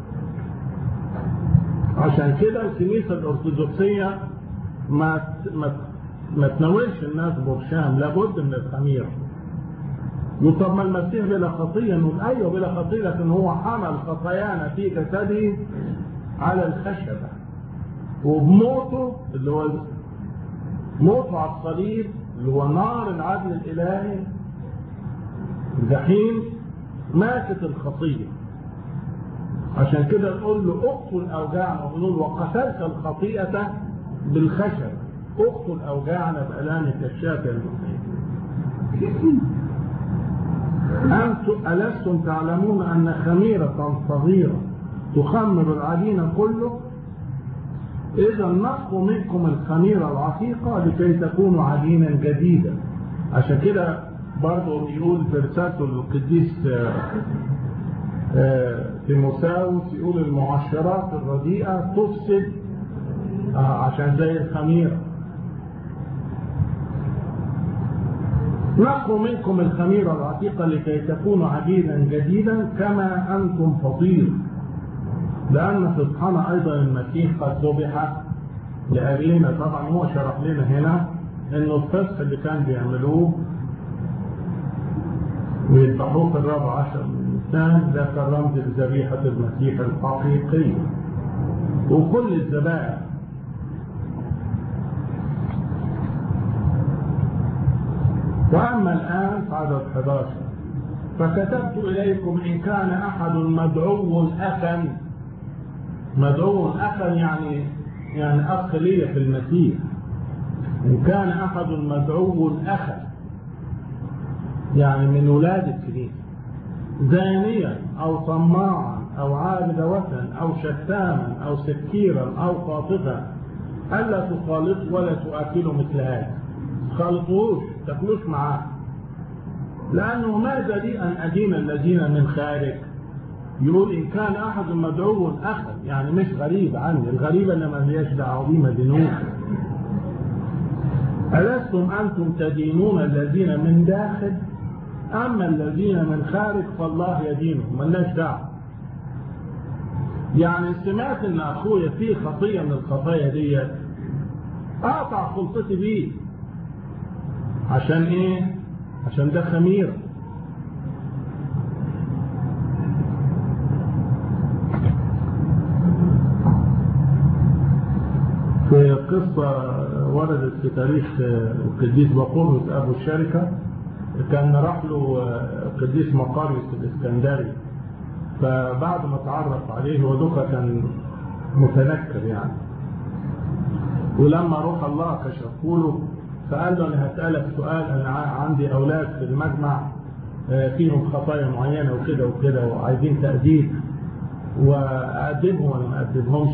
عشان كده الكنيسة الأرثوذكسية ما ما ما تناولش الناس برشام لابد من الخميرة طب ما المسيح بلا خطية نقول أيوه بلا خطية لكن هو حمل خطايانا في جسده على الخشبة وبموته اللي هو موته على الصليب اللي هو نار العدل الإلهي الجحيم ماتت الخطية عشان كده نقول له اقتل أوجاعنا ونقول وقتلت الخطيئة بالخشب اقتل أوجاعنا بألامك الشافية المسيح أنتم ألستم تعلمون أن خميرة صغيرة تخمر العجين كله إذا نقوا منكم الخميرة العتيقة لكي تكونوا عجينا جديدا عشان كده برضه بيقول في رسالته للقديس تيموساوس يقول المعشرات الرديئة تفسد عشان زي الخميرة نقوا منكم الخميرة العتيقة لكي تكونوا عجينا جديدا كما أنتم فطير لأن سبحانه أيضا المسيح قد ذبح لأجلنا طبعا هو شرح لنا هنا إنه الفسح اللي كان بيعملوه ويذبحوه في الرابع عشر من الإنسان ده كان رمز لذبيحة المسيح الحقيقية وكل الذبائح وأما الآن في عدد 11 فكتبت إليكم إن كان أحد مدعو أخا مدعو أخا يعني يعني أخ لي في المسيح إن كان أحد مدعو أخا يعني من ولاد الكنيسة زانيا أو طماعا أو عابد وثن أو شتاما أو سكيرا أو قاطفا ألا تخالط ولا تؤكلوا مثل هذا خالطوش تاكلوش معاه لأنه ماذا لي أن أدين الذين من خارج يقول إن كان أحد مدعو أخا يعني مش غريب عني الغريب اللي ما ليش دعوة بيه مدينون ألستم أنتم تدينون الذين من داخل أما الذين من خارج فالله يدينهم ملناش دعوة يعني سمعت ان اخويا فيه خطية من الخطايا دي اقطع خلطتي بيه عشان ايه عشان ده خمير في قصة وردت في تاريخ القديس بقوريوس أبو الشركة كان راح له القديس مقاريوس الإسكندري فبعد ما تعرف عليه ودوكا كان متنكر يعني ولما روح الله كشفه له فقال له انا هسألك سؤال انا عندي اولاد في المجمع فيهم خطايا معينة وكده وكده وعايزين تأديب وأقدمهم ولا ما أقدمهمش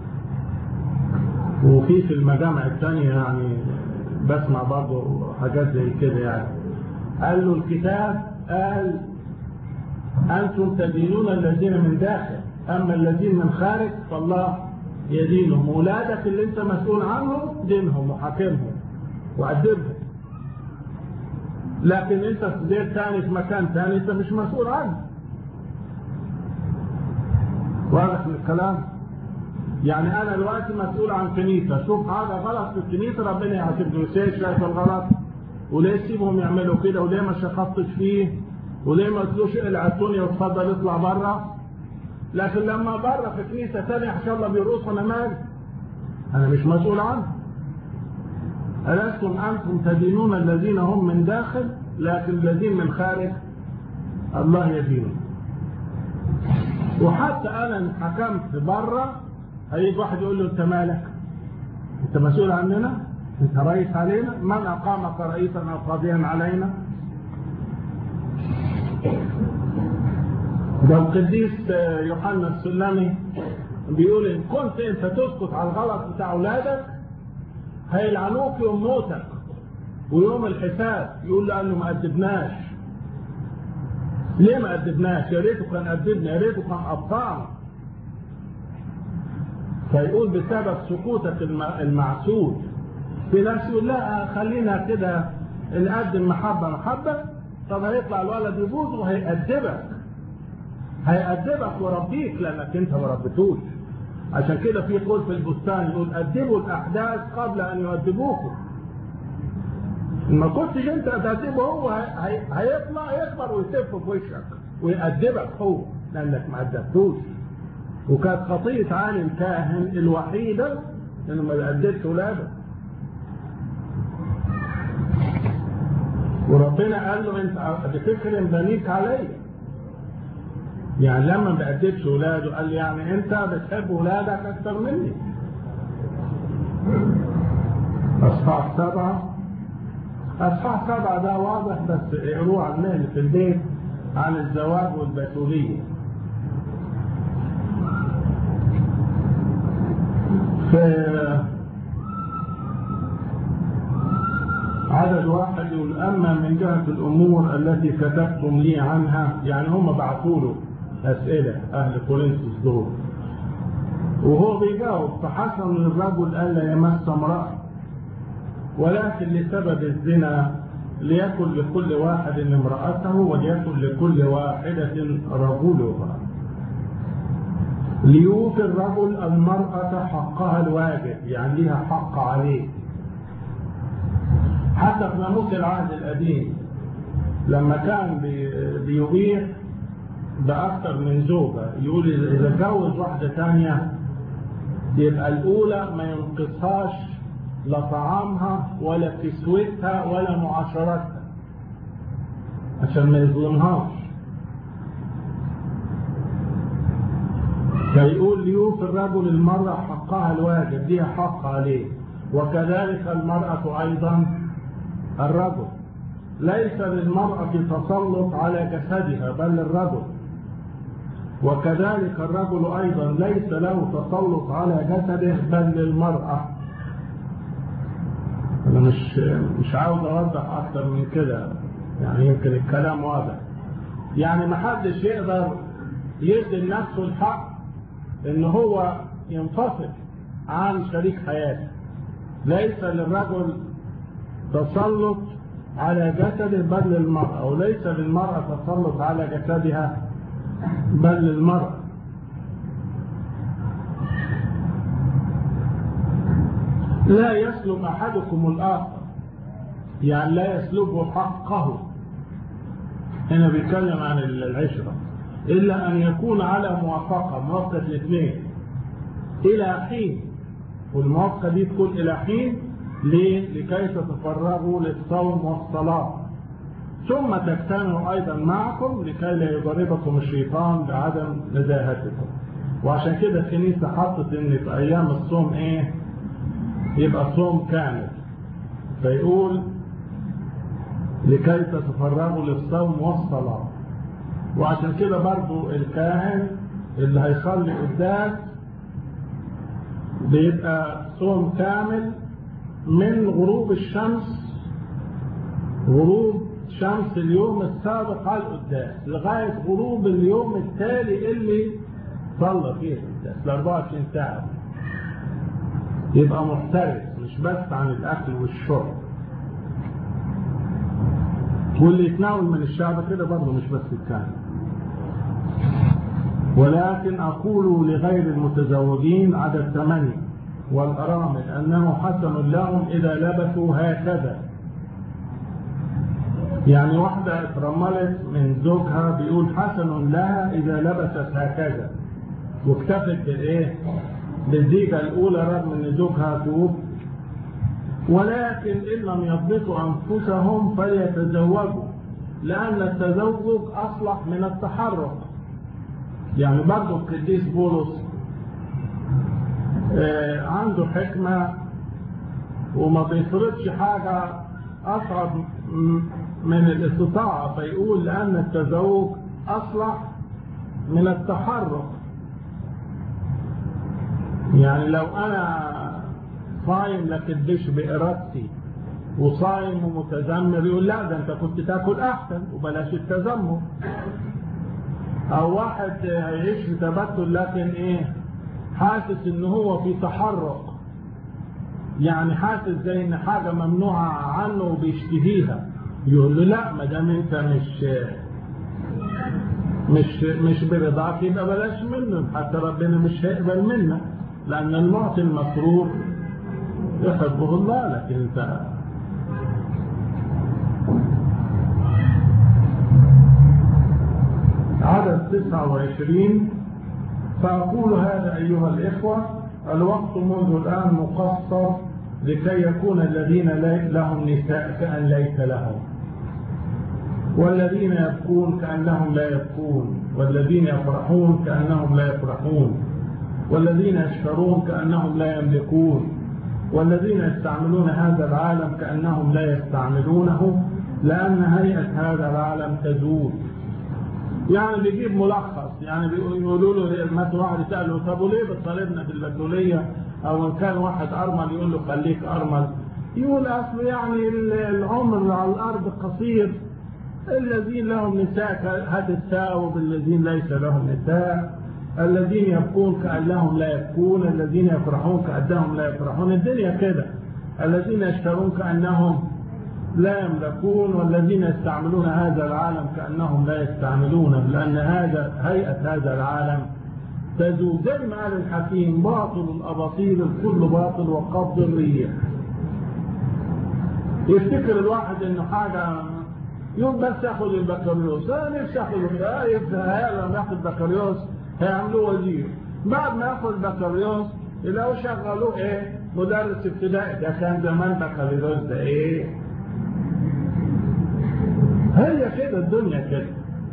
وفي في المجامع الثانية يعني بسمع برضه حاجات زي كده يعني قال له الكتاب قال أنتم تدينون الذين من داخل أما الذين من خارج فالله يدينهم ولادك اللي انت مسؤول عنهم دينهم وحاكمهم وأدبهم لكن انت في بيت ثاني في مكان ثاني انت مش مسؤول عنه واضح من الكلام يعني انا دلوقتي مسؤول عن كنيسه شوف هذا غلط في الكنيسه ربنا يعاتبني ازاي شايف الغلط وليه تسيبهم يعملوا كده وليه ما شخصتش فيه وليه ما قلتلوش اقلع الدنيا وتفضل اطلع بره لكن لما بره في كنيسه ثانيه ان شاء الله بيرقص انا مالي انا مش مسؤول عنه ألستم أنتم تدينون الذين هم من داخل لكن الذين من خارج الله يدينهم وحتى أنا إن حكمت بره هيجي واحد يقول له أنت مالك أنت مسؤول عننا أنت رئيس علينا من أقامك رئيسا أو قاضيا علينا ده القديس يوحنا السلمي بيقول إن كنت أنت تسكت على الغلط بتاع أولادك هيلعنوك يوم موتك ويوم الحساب يقول لأنه ما أدبناش ليه ما أدبناش يا ريته كان أدبنا يا ريته كان قطعنا فيقول بسبب سكوتك المعسول في ناس يقول لا خلينا كده نقدم محبة محبة طب هيطلع الولد يبوظ وهيأدبك هيأدبك وربيك لأنك أنت ما ربيتوش عشان كده في قول في البستان يقول أدبوا الأحداث قبل أن يؤدبوكم ما كنتش أنت تأدبه هو هي... هيطلع يكبر ويسف في وشك ويأدبك هو لأنك ما أدبتوش وكانت خطية عالم كاهن الوحيدة إنه ما يأدبش ولاده وربنا قال له أنت بتكرم بنيك عليا يعني لما ما بأدبش ولاده قال لي يعني انت بتحب ولادك اكتر مني اصحاح سبعة اصحاح سبعة ده واضح بس اقروه على المهل في البيت عن الزواج والبتولية في عدد واحد يقول أما من جهة الأمور التي كتبتم لي عنها يعني هم بعثوا له أسئلة أهل كورنثوس دول وهو بيجاوب فحسن للرجل ألا يمس امرأة ولكن لسبب الزنا ليكن لكل واحد امرأته وليكن لكل واحدة رجلها ليوفي الرجل المرأة حقها الواجب يعني لها حق عليه حتى في ناموس العهد القديم لما كان بيبيح بأكثر من زوجة يقول إذا جوز واحدة تانية يبقى الأولى ما ينقصهاش لا طعامها ولا كسوتها ولا معاشرتها عشان ما يظلمهاش فيقول ليوفي الرجل المرأة حقها الواجب ليها حق عليه وكذلك المرأة أيضا الرجل ليس للمرأة تسلط على جسدها بل للرجل وكذلك الرجل أيضا ليس له تسلط على جسده بل للمرأة أنا مش مش عاوز أوضح أكتر من كده يعني يمكن الكلام واضح يعني ما حدش يقدر يدي لنفسه الحق إن هو ينفصل عن شريك حياته ليس للرجل تسلط على جسده بل للمرأة وليس للمرأة تسلط على جسدها بل للمرأة لا يسلب أحدكم الآخر يعني لا يسلبه حقه هنا بيتكلم عن العشرة إلا أن يكون على موافقة موافقة الاثنين إلى حين والموافقة دي تكون إلى حين ليه؟ لكي تتفرغوا للصوم والصلاة ثم تجتمعوا أيضا معكم لكي لا يضربكم الشيطان بعدم نزاهتكم وعشان كده الكنيسة حطت إن في أيام الصوم إيه؟ يبقى صوم كامل فيقول لكي تتفرغوا للصوم والصلاة وعشان كده برضو الكاهن اللي هيصلي قدام بيبقى صوم كامل من غروب الشمس غروب شمس اليوم السابق على القداس لغاية غروب اليوم التالي اللي صلى فيه القداس ال 24 ساعة يبقى محترس مش بس عن الأكل والشرب واللي يتناول من الشعب كده برضه مش بس الكامل ولكن أقول لغير المتزوجين عدد ثمانية والأرامل أنه حسن لهم إذا لبثوا هكذا يعني واحدة اترملت من زوجها بيقول حسن لها إذا لبست هكذا واكتفت بالإيه؟ بالزيجة الأولى رغم أن زوجها توب ولكن إن لم يضبطوا أنفسهم فليتزوجوا لأن التزوج أصلح من التحرك يعني برضه القديس بولس آه عنده حكمة وما بيفرضش حاجة أصعب من الاستطاعة فيقول لأن التزوج أصلح من التحرك يعني لو أنا صايم لكن مش بإرادتي وصايم ومتذمر يقول لا ده أنت كنت تاكل أحسن وبلاش التذمر أو واحد هيعيش في تبتل لكن إيه حاسس إن هو في تحرك يعني حاسس زي إن حاجة ممنوعة عنه وبيشتهيها يقول له لا ما دام أنت مش مش مش برضاك يبقى بلاش منه حتى ربنا مش هيقبل منك لأن المعطي المسرور يحبه الله لكن انت عدد 29 فأقول هذا أيها الإخوة الوقت منذ الآن مقصر لكي يكون الذين لهم نساء كأن ليس لهم والذين يبكون كأنهم لا يبكون والذين يفرحون كأنهم لا يفرحون والذين يشترون كأنهم لا يملكون والذين يستعملون هذا العالم كأنهم لا يستعملونه لأن هيئة هذا العالم تزول يعني بيجيب ملخص يعني بيقولوا له مثلا واحد يسأله طب وليه بتطالبنا بالبدولية أو إن كان واحد أرمل يقول له خليك أرمل يقول أصل يعني العمر على الأرض قصير الذين لهم نساء هتتساووا بالذين ليس لهم نساء الذين يبكون كأنهم لا يبكون الذين يفرحون كأنهم لا يفرحون الدنيا كده الذين يشترون كأنهم لا يملكون والذين يستعملون هذا العالم كأنهم لا يستعملونه لأن هذا هيئة هذا العالم تزول زي ما قال الحكيم باطل الأباطيل الكل باطل وقبض الريح يفتكر الواحد انه حاجة يوم بس ياخد البكالوريوس انا نفسي اخد هذا لما ياخد بكالوريوس هيعملوه وزير بعد ما ياخد بكالوريوس يلاقوا شغلوه ايه مدرس ابتدائي ده كان زمان بكالوريوس ده ايه هي كده الدنيا كده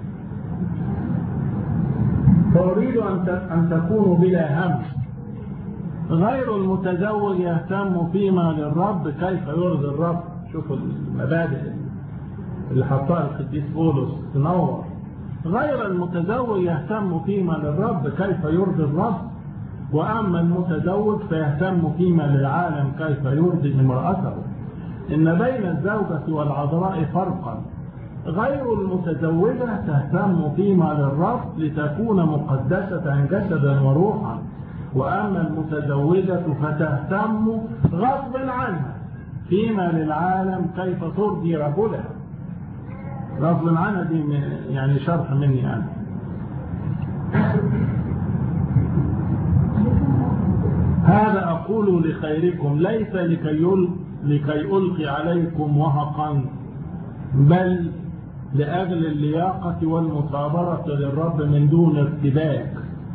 فأريد أن تكونوا بلا هم غير المتزوج يهتم فيما للرب كيف يرضي الرب شوفوا المبادئ اللي حطها القديس بولس تنور غير المتزوج يهتم فيما للرب كيف يرضي الرب وأما المتزوج فيهتم فيما للعالم كيف يرضي امرأته إن بين الزوجة والعذراء فرقا غير المتزوجة تهتم فيما للرب لتكون مقدسة جسدا وروحا وأما المتزوجة فتهتم غصب عنها فيما للعالم كيف ترضي رجلها غصب عنها دي يعني شرح مني أنا هذا أقول لخيركم ليس لكي, يل... لكي ألقي عليكم وهقا بل لأجل اللياقة والمثابرة للرب من دون ارتباك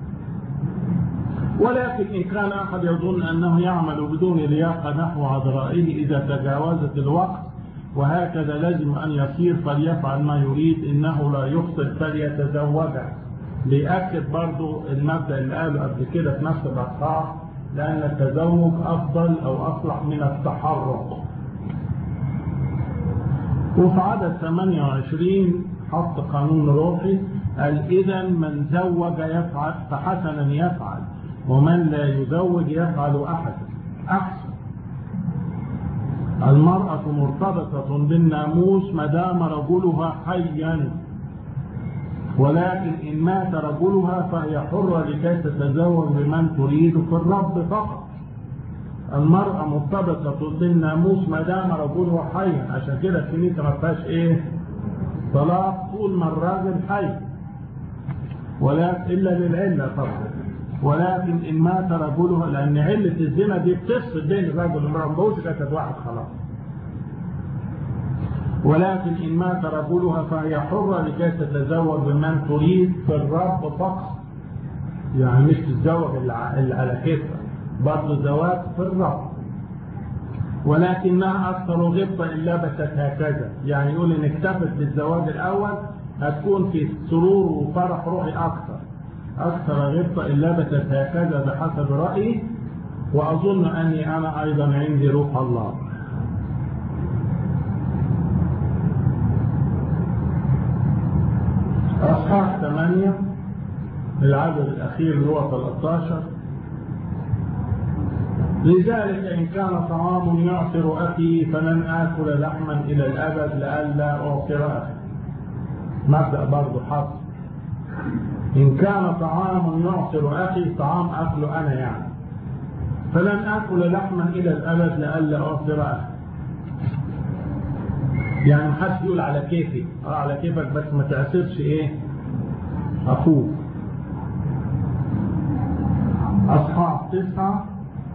ولكن إن كان أحد يظن أنه يعمل بدون لياقة نحو عذرائه إذا تجاوزت الوقت وهكذا لازم أن يصير فليفعل ما يريد إنه لا يخطئ فليتزوجها بيأكد برضو المبدأ اللي قاله قبل كده في نفس الأصحاح لأن التزوج أفضل أو أصلح من التحرك وفي عدد 28 حط قانون روحي قال إذا من زوج يفعل فحسنا يفعل ومن لا يزوج يفعل أحد أحسن المرأة مرتبطة بالناموس ما دام رجلها حيا ولكن إن مات رجلها فهي حرة لكي تتزوج بمن تريد في الرب فقط المرأة مرتبطة بالناموس ما دام رجلها حيا عشان كده الكنيسة ما فيهاش ايه طلاق طول ما الراجل حي ولكن إلا للعلة طبعا ولكن إن مات رجلها لأن علة الزنا دي بتفصل بين الرجل والمرأة ما بقولش جسد واحد خلاص ولكن إن مات رجلها فهي حرة لكي تتزوج بمن تريد في الرب فقط يعني مش تتزوج اللي على كيفها برضه زواج في الرب ولكنها أكثر غبطة إن لبست هكذا يعني يقول إن اكتفت بالزواج الأول هتكون في سرور وفرح روحي أكثر أكثر غبطة إن لبست هكذا بحسب رأيي وأظن أني أنا أيضا عندي روح الله أصحاح 8 العدد الأخير اللي هو 13 لذلك إن كان طعام يعثر أخي فلن آكل لحما إلى الأبد لئلا أعثر أخي مبدأ برضه حصر إن كان طعام يعثر أخي طعام أكله أنا يعني فلن آكل لحما إلى الأبد لئلا أعثر أخي يعني محدش يقول على كيفي اه على كيفك بس ما تعصرش ايه اخوك اصحاب تسعة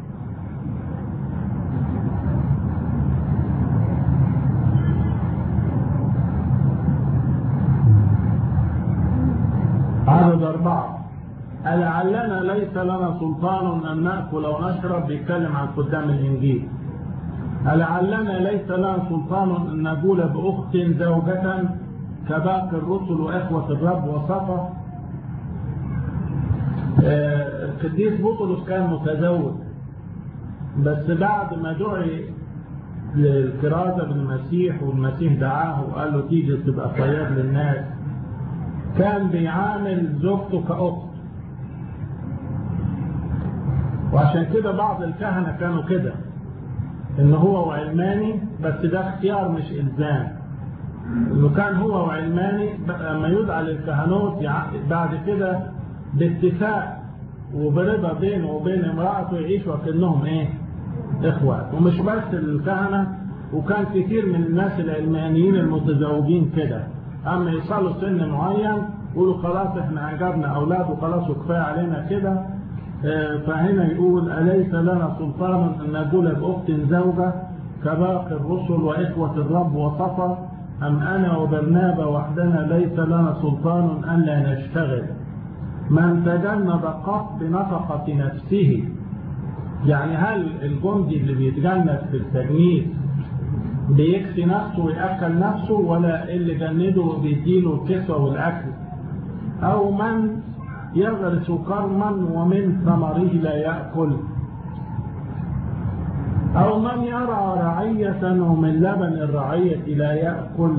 عدد أربعة ألعلنا ليس لنا سلطان أن نأكل ونشرب بيتكلم عن قدام الإنجيل ألعلنا ليس لنا سلطان أن نقول بأخت زوجة كباقي الرسل وإخوة الرب وصفة القديس بطرس كان متزوج بس بعد ما دعي للكرازة بالمسيح والمسيح دعاه وقال له تيجي تبقى صياد للناس كان بيعامل زوجته كأخت وعشان كده بعض الكهنة كانوا كده ان هو وعلماني بس ده اختيار مش الزام انه كان هو وعلماني لما يدعى للكهنوت بعد كده باتفاق وبرضا بينه وبين امرأته يعيشوا كأنهم ايه اخوات ومش بس الكهنة وكان كتير من الناس العلمانيين المتزوجين كده اما يصلوا سن معين يقولوا خلاص احنا عجبنا اولاد وخلاص وكفايه علينا كده فهنا يقول أليس لنا سلطان أن نقول بأخت زوجة كباقي الرسل وإخوة الرب وصفا أم أنا وبرنابا وحدنا ليس لنا سلطان أن لا نشتغل من تجنب قط بنفقة نفسه يعني هل الجندي اللي بيتجند في التجنيد بيكسي نفسه ويأكل نفسه ولا اللي جنده بيديله الكسوة والأكل أو من يغرس كرما ومن ثمره لا يأكل أو من يرعى رعية ومن لبن الرعية لا يأكل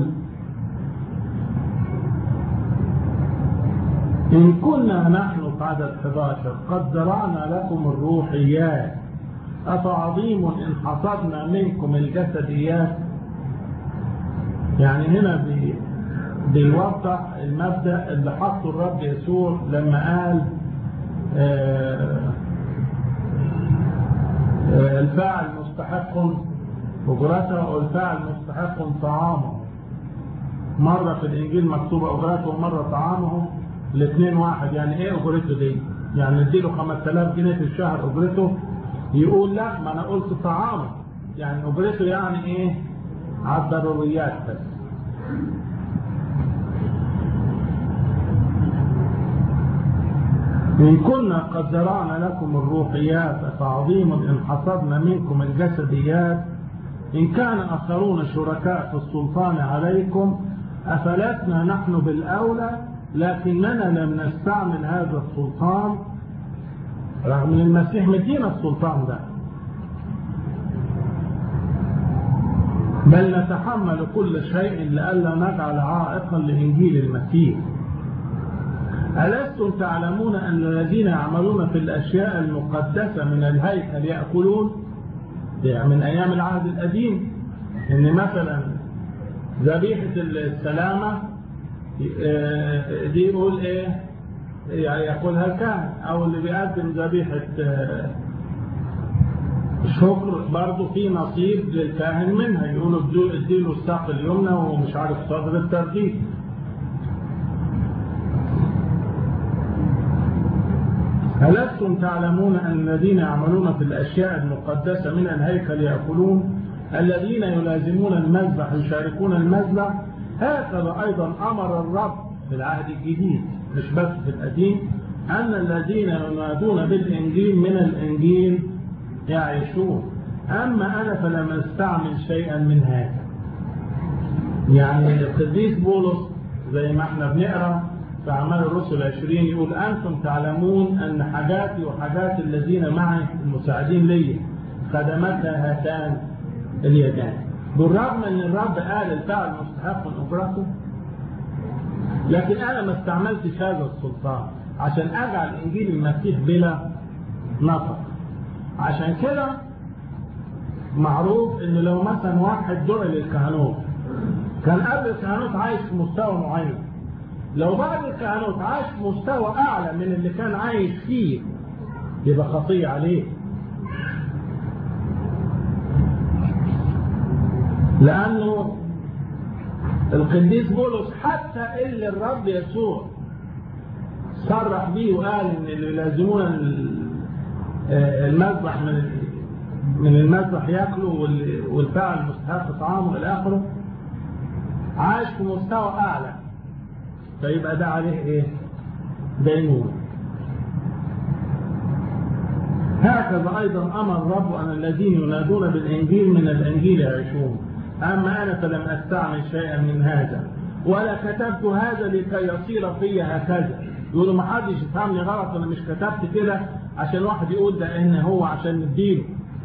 إن كنا نحن في عدد 11 قد زرعنا لكم الروحيات أفعظيم إن حصدنا منكم الجسديات يعني هنا بي بيوضح المبدأ اللي حطه الرب يسوع لما قال آآ آآ الفاعل مستحق أجرته والفاعل مستحق طعامه مرة في الإنجيل مكتوبة أجرته ومرة طعامه الاثنين واحد يعني إيه أجرته دي؟ يعني نديله 5000 جنيه في الشهر أجرته يقول لا ما انا قلت طعام يعني اجرته يعني ايه على الضروريات بس إن كنا قد زرعنا لكم الروحيات فعظيم إن حصدنا منكم الجسديات إن كان آخرون شركاء في السلطان عليكم أفلسنا نحن بالأولى لكننا لم نستعمل هذا السلطان رغم ان المسيح مدينا السلطان ده بل نتحمل كل شيء لئلا نجعل عائقا لإنجيل المسيح ألستم تعلمون أن الذين يعملون في الأشياء المقدسة من الهيكل يأكلون من أيام العهد القديم إن مثلا ذبيحة السلامة دي يقول إيه يعني يأكلها الكاهن أو اللي بيقدم ذبيحة شكر برضه في نصيب للكاهن منها يقولوا اديله الساق اليمنى ومش عارف صدر الترديد ألستم تعلمون أن الذين يعملون في الأشياء المقدسة من الهيكل يأكلون الذين يلازمون المذبح يشاركون المذبح هكذا أيضا أمر الرب في العهد الجديد مش بس في القديم أن الذين ينادون بالإنجيل من الإنجيل يعيشون أما أنا فلم أستعمل شيئا من هذا يعني القديس بولس زي ما احنا بنقرأ في أعمال الرسل 20 يقول أنتم تعلمون أن حاجاتي وحاجات الذين معي المساعدين لي خدمتها هاتان اليدان بالرغم أن الرب قال الفعل مستحق من أجرته لكن أنا ما استعملتش هذا السلطان عشان أجعل إنجيل المسيح بلا نطق عشان كده معروف ان لو مثلا واحد دعي للكهنوت كان قبل الكهنوت عايش في مستوى معين لو بعد الكهنوت عايش في مستوى اعلى من اللي كان عايش فيه يبقى خطية عليه لانه القديس بولس حتى اللي الرب يسوع صرح بيه وقال ان اللي يلازمون المذبح من من المذبح ياكلوا والفعل مستحق طعامه الى اخره عايش في مستوى اعلى فيبقى ده عليه ايه دينون هكذا ايضا امر الرب ان الذين ينادون بالانجيل من الانجيل يعيشون اما انا فلم استعمل شيئا من هذا ولا كتبت هذا لكي يصير في هكذا يقولوا ما حدش يفهمني غلط انا مش كتبت كده عشان واحد يقول ده ان هو عشان نديله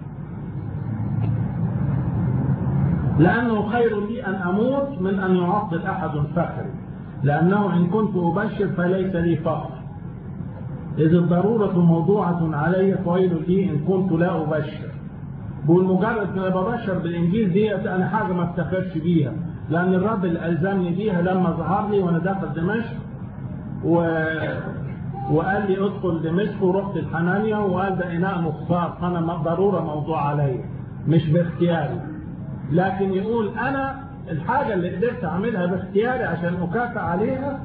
لأنه خير لي أن أموت من أن يعطل أحد فخري لأنه إن كنت أبشر فليس لي فخر إذ الضرورة موضوعة علي فويل لي إن كنت لا أبشر بقول مجرد ما ببشر بالإنجيل دي أنا حاجة ما افتخرش بيها لأن الرب اللي ألزمني بيها لما ظهر لي وأنا داخل دمشق و... وقال لي ادخل دمشق ورحت الحنانيا وقال ده إناء مختار فأنا ضرورة موضوع علي مش باختياري لكن يقول أنا الحاجة اللي قدرت أعملها باختياري عشان أكافئ عليها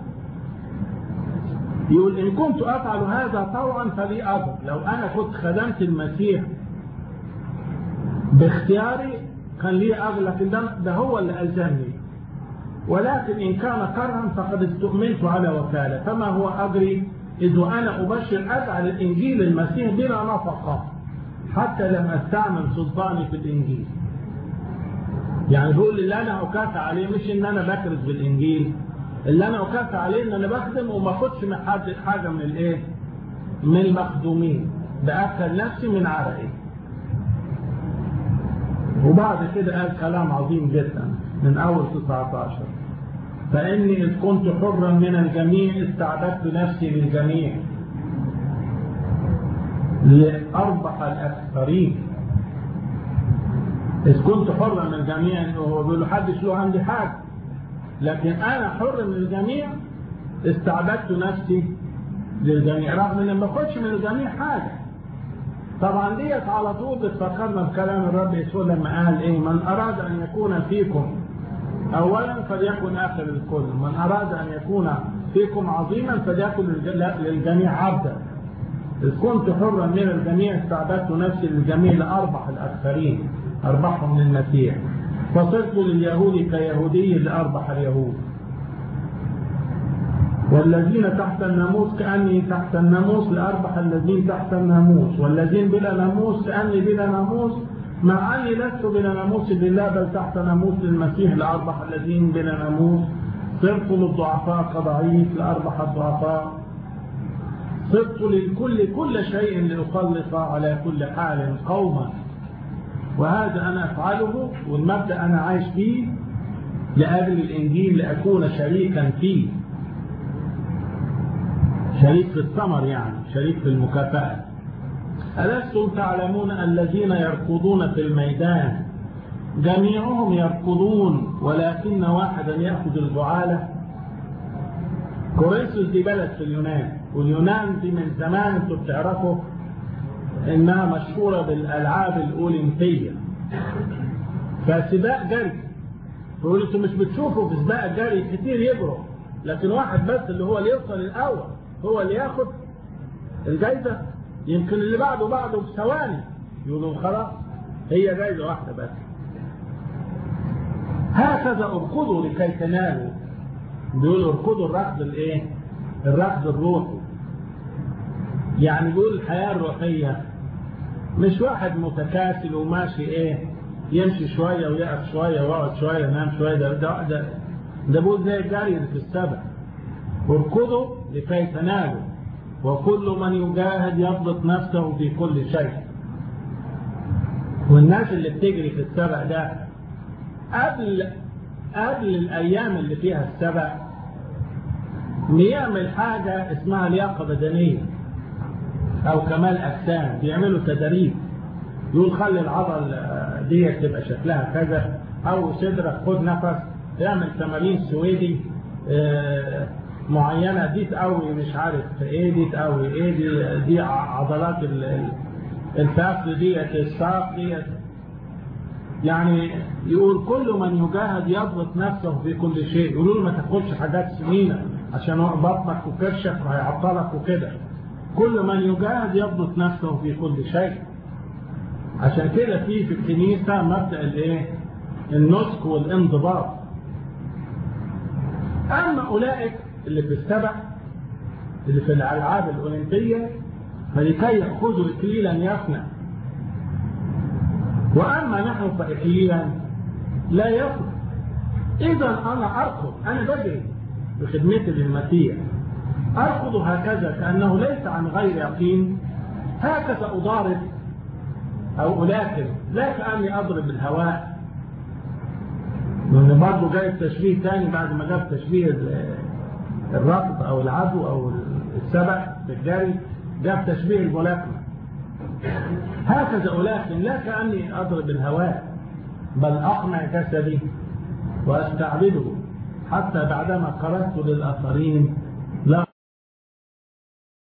يقول إن كنت أفعل هذا طوعا فلي أجر لو أنا كنت خدمت المسيح باختياري كان لي أجر لكن ده, ده هو اللي ألزمني ولكن إن كان كرها فقد استؤمنت على وكالة فما هو أجري إذ أنا أبشر أجعل الإنجيل المسيح بلا نفقة حتى لم أستعمل سلطاني في الإنجيل يعني بيقول اللي انا اكافئ عليه مش ان انا بكرز بالانجيل اللي انا اكافئ عليه ان انا بخدم وما اخدش من حد حاجه من الايه من المخدومين باكل نفسي من عرقي وبعد كده قال كلام عظيم جدا من اول 19 فاني اذ كنت حرا من الجميع استعبدت نفسي للجميع لاربح الاكثرين إذ كنت حرا من الجميع هو بيقول له حدش له عندي حاجة لكن أنا حر من الجميع استعبدت نفسي للجميع رغم ان ما باخدش من الجميع حاجة طبعا ديت على طول بتفكرنا بكلام الرب يسوع لما قال ايه من اراد ان يكون فيكم اولا فليكن اخر الكل من اراد ان يكون فيكم عظيما فليكن للجميع عبدا إذ كنت حرا من الجميع استعبدت نفسي للجميع لأربح الأكثرين أربحهم للمسيح فصرت لليهود كيهودي لأربح اليهود والذين تحت الناموس كأني تحت الناموس لأربح الذين تحت الناموس والذين بلا ناموس كأني بلا ناموس مع أني لست بلا ناموس لله بل تحت ناموس للمسيح لأربح الذين بلا ناموس صرت للضعفاء كضعيف لأربح الضعفاء صرت للكل كل شيء لأخلص على كل حال قوما وهذا أنا أفعله والمبدأ أنا عايش فيه لأجل الإنجيل لأكون شريكا فيه شريك في الثمر يعني شريك في المكافأة ألستم تعلمون الذين يركضون في الميدان جميعهم يركضون ولكن واحدا يأخذ الجعالة كورنثوس دي بلد في اليونان واليونان دي من زمان انتوا بتعرفوا انها مشهورة بالالعاب الاولمبية فسباق جري بيقولوا انتوا مش بتشوفوا في سباق الجري كتير يجروا لكن واحد بس اللي هو اللي يوصل الاول هو اللي ياخد الجايزة يمكن اللي بعده بعده بثواني يقولوا خلاص هي جايزة واحدة بس هكذا اركضوا لكي تنالوا بيقولوا اركضوا الركض الايه الركض الروحي يعني بيقول الحياة الروحية مش واحد متكاسل وماشي ايه يمشي شوية ويقف شوية ويقعد شوية ينام شوية ده ده ده, ده بيقول زي الجري اللي في السبع اركضوا لكي تنالوا وكل من يجاهد يضبط نفسه في كل شيء والناس اللي بتجري في السبع ده قبل قبل الايام اللي فيها السبع بيعمل حاجة اسمها لياقة بدنية او كمال اجسام بيعملوا تدريب يقول خلي العضل دي تبقى شكلها كذا او صدرك خد نفس اعمل تمارين سويدي معينة دي تقوي مش عارف ايه دي تقوي ايه دي دي عضلات الفخذ ديت الساق ديت يعني يقول كل من يجاهد يضبط نفسه في كل شيء يقولوا له ما تاكلش حاجات سمينة عشان بطنك وكرشك وهيعطلك وكده كل من يجاهد يضبط نفسه في كل شيء عشان كده في في الكنيسة مبدأ الايه النسك والانضباط اما اولئك اللي في السبع اللي في الالعاب الاولمبية فلكي يأخذوا اكليلا يفنى واما نحن فاكليلا لا يفنى اذا انا اركض انا بجري بخدمتي للمسيح أركض هكذا كأنه ليس عن غير يقين هكذا أضارب أو ألاكم لا كأني أضرب الهواء لأن برضه جاي التشبيه تاني بعد ما جاب تشبيه الركض أو العدو أو السبع في الجري جاب تشبيه الملاكمة هكذا ألاكم لا كأني أضرب الهواء بل أقنع جسدي وأستعبده حتى بعدما خرجت للآخرين لا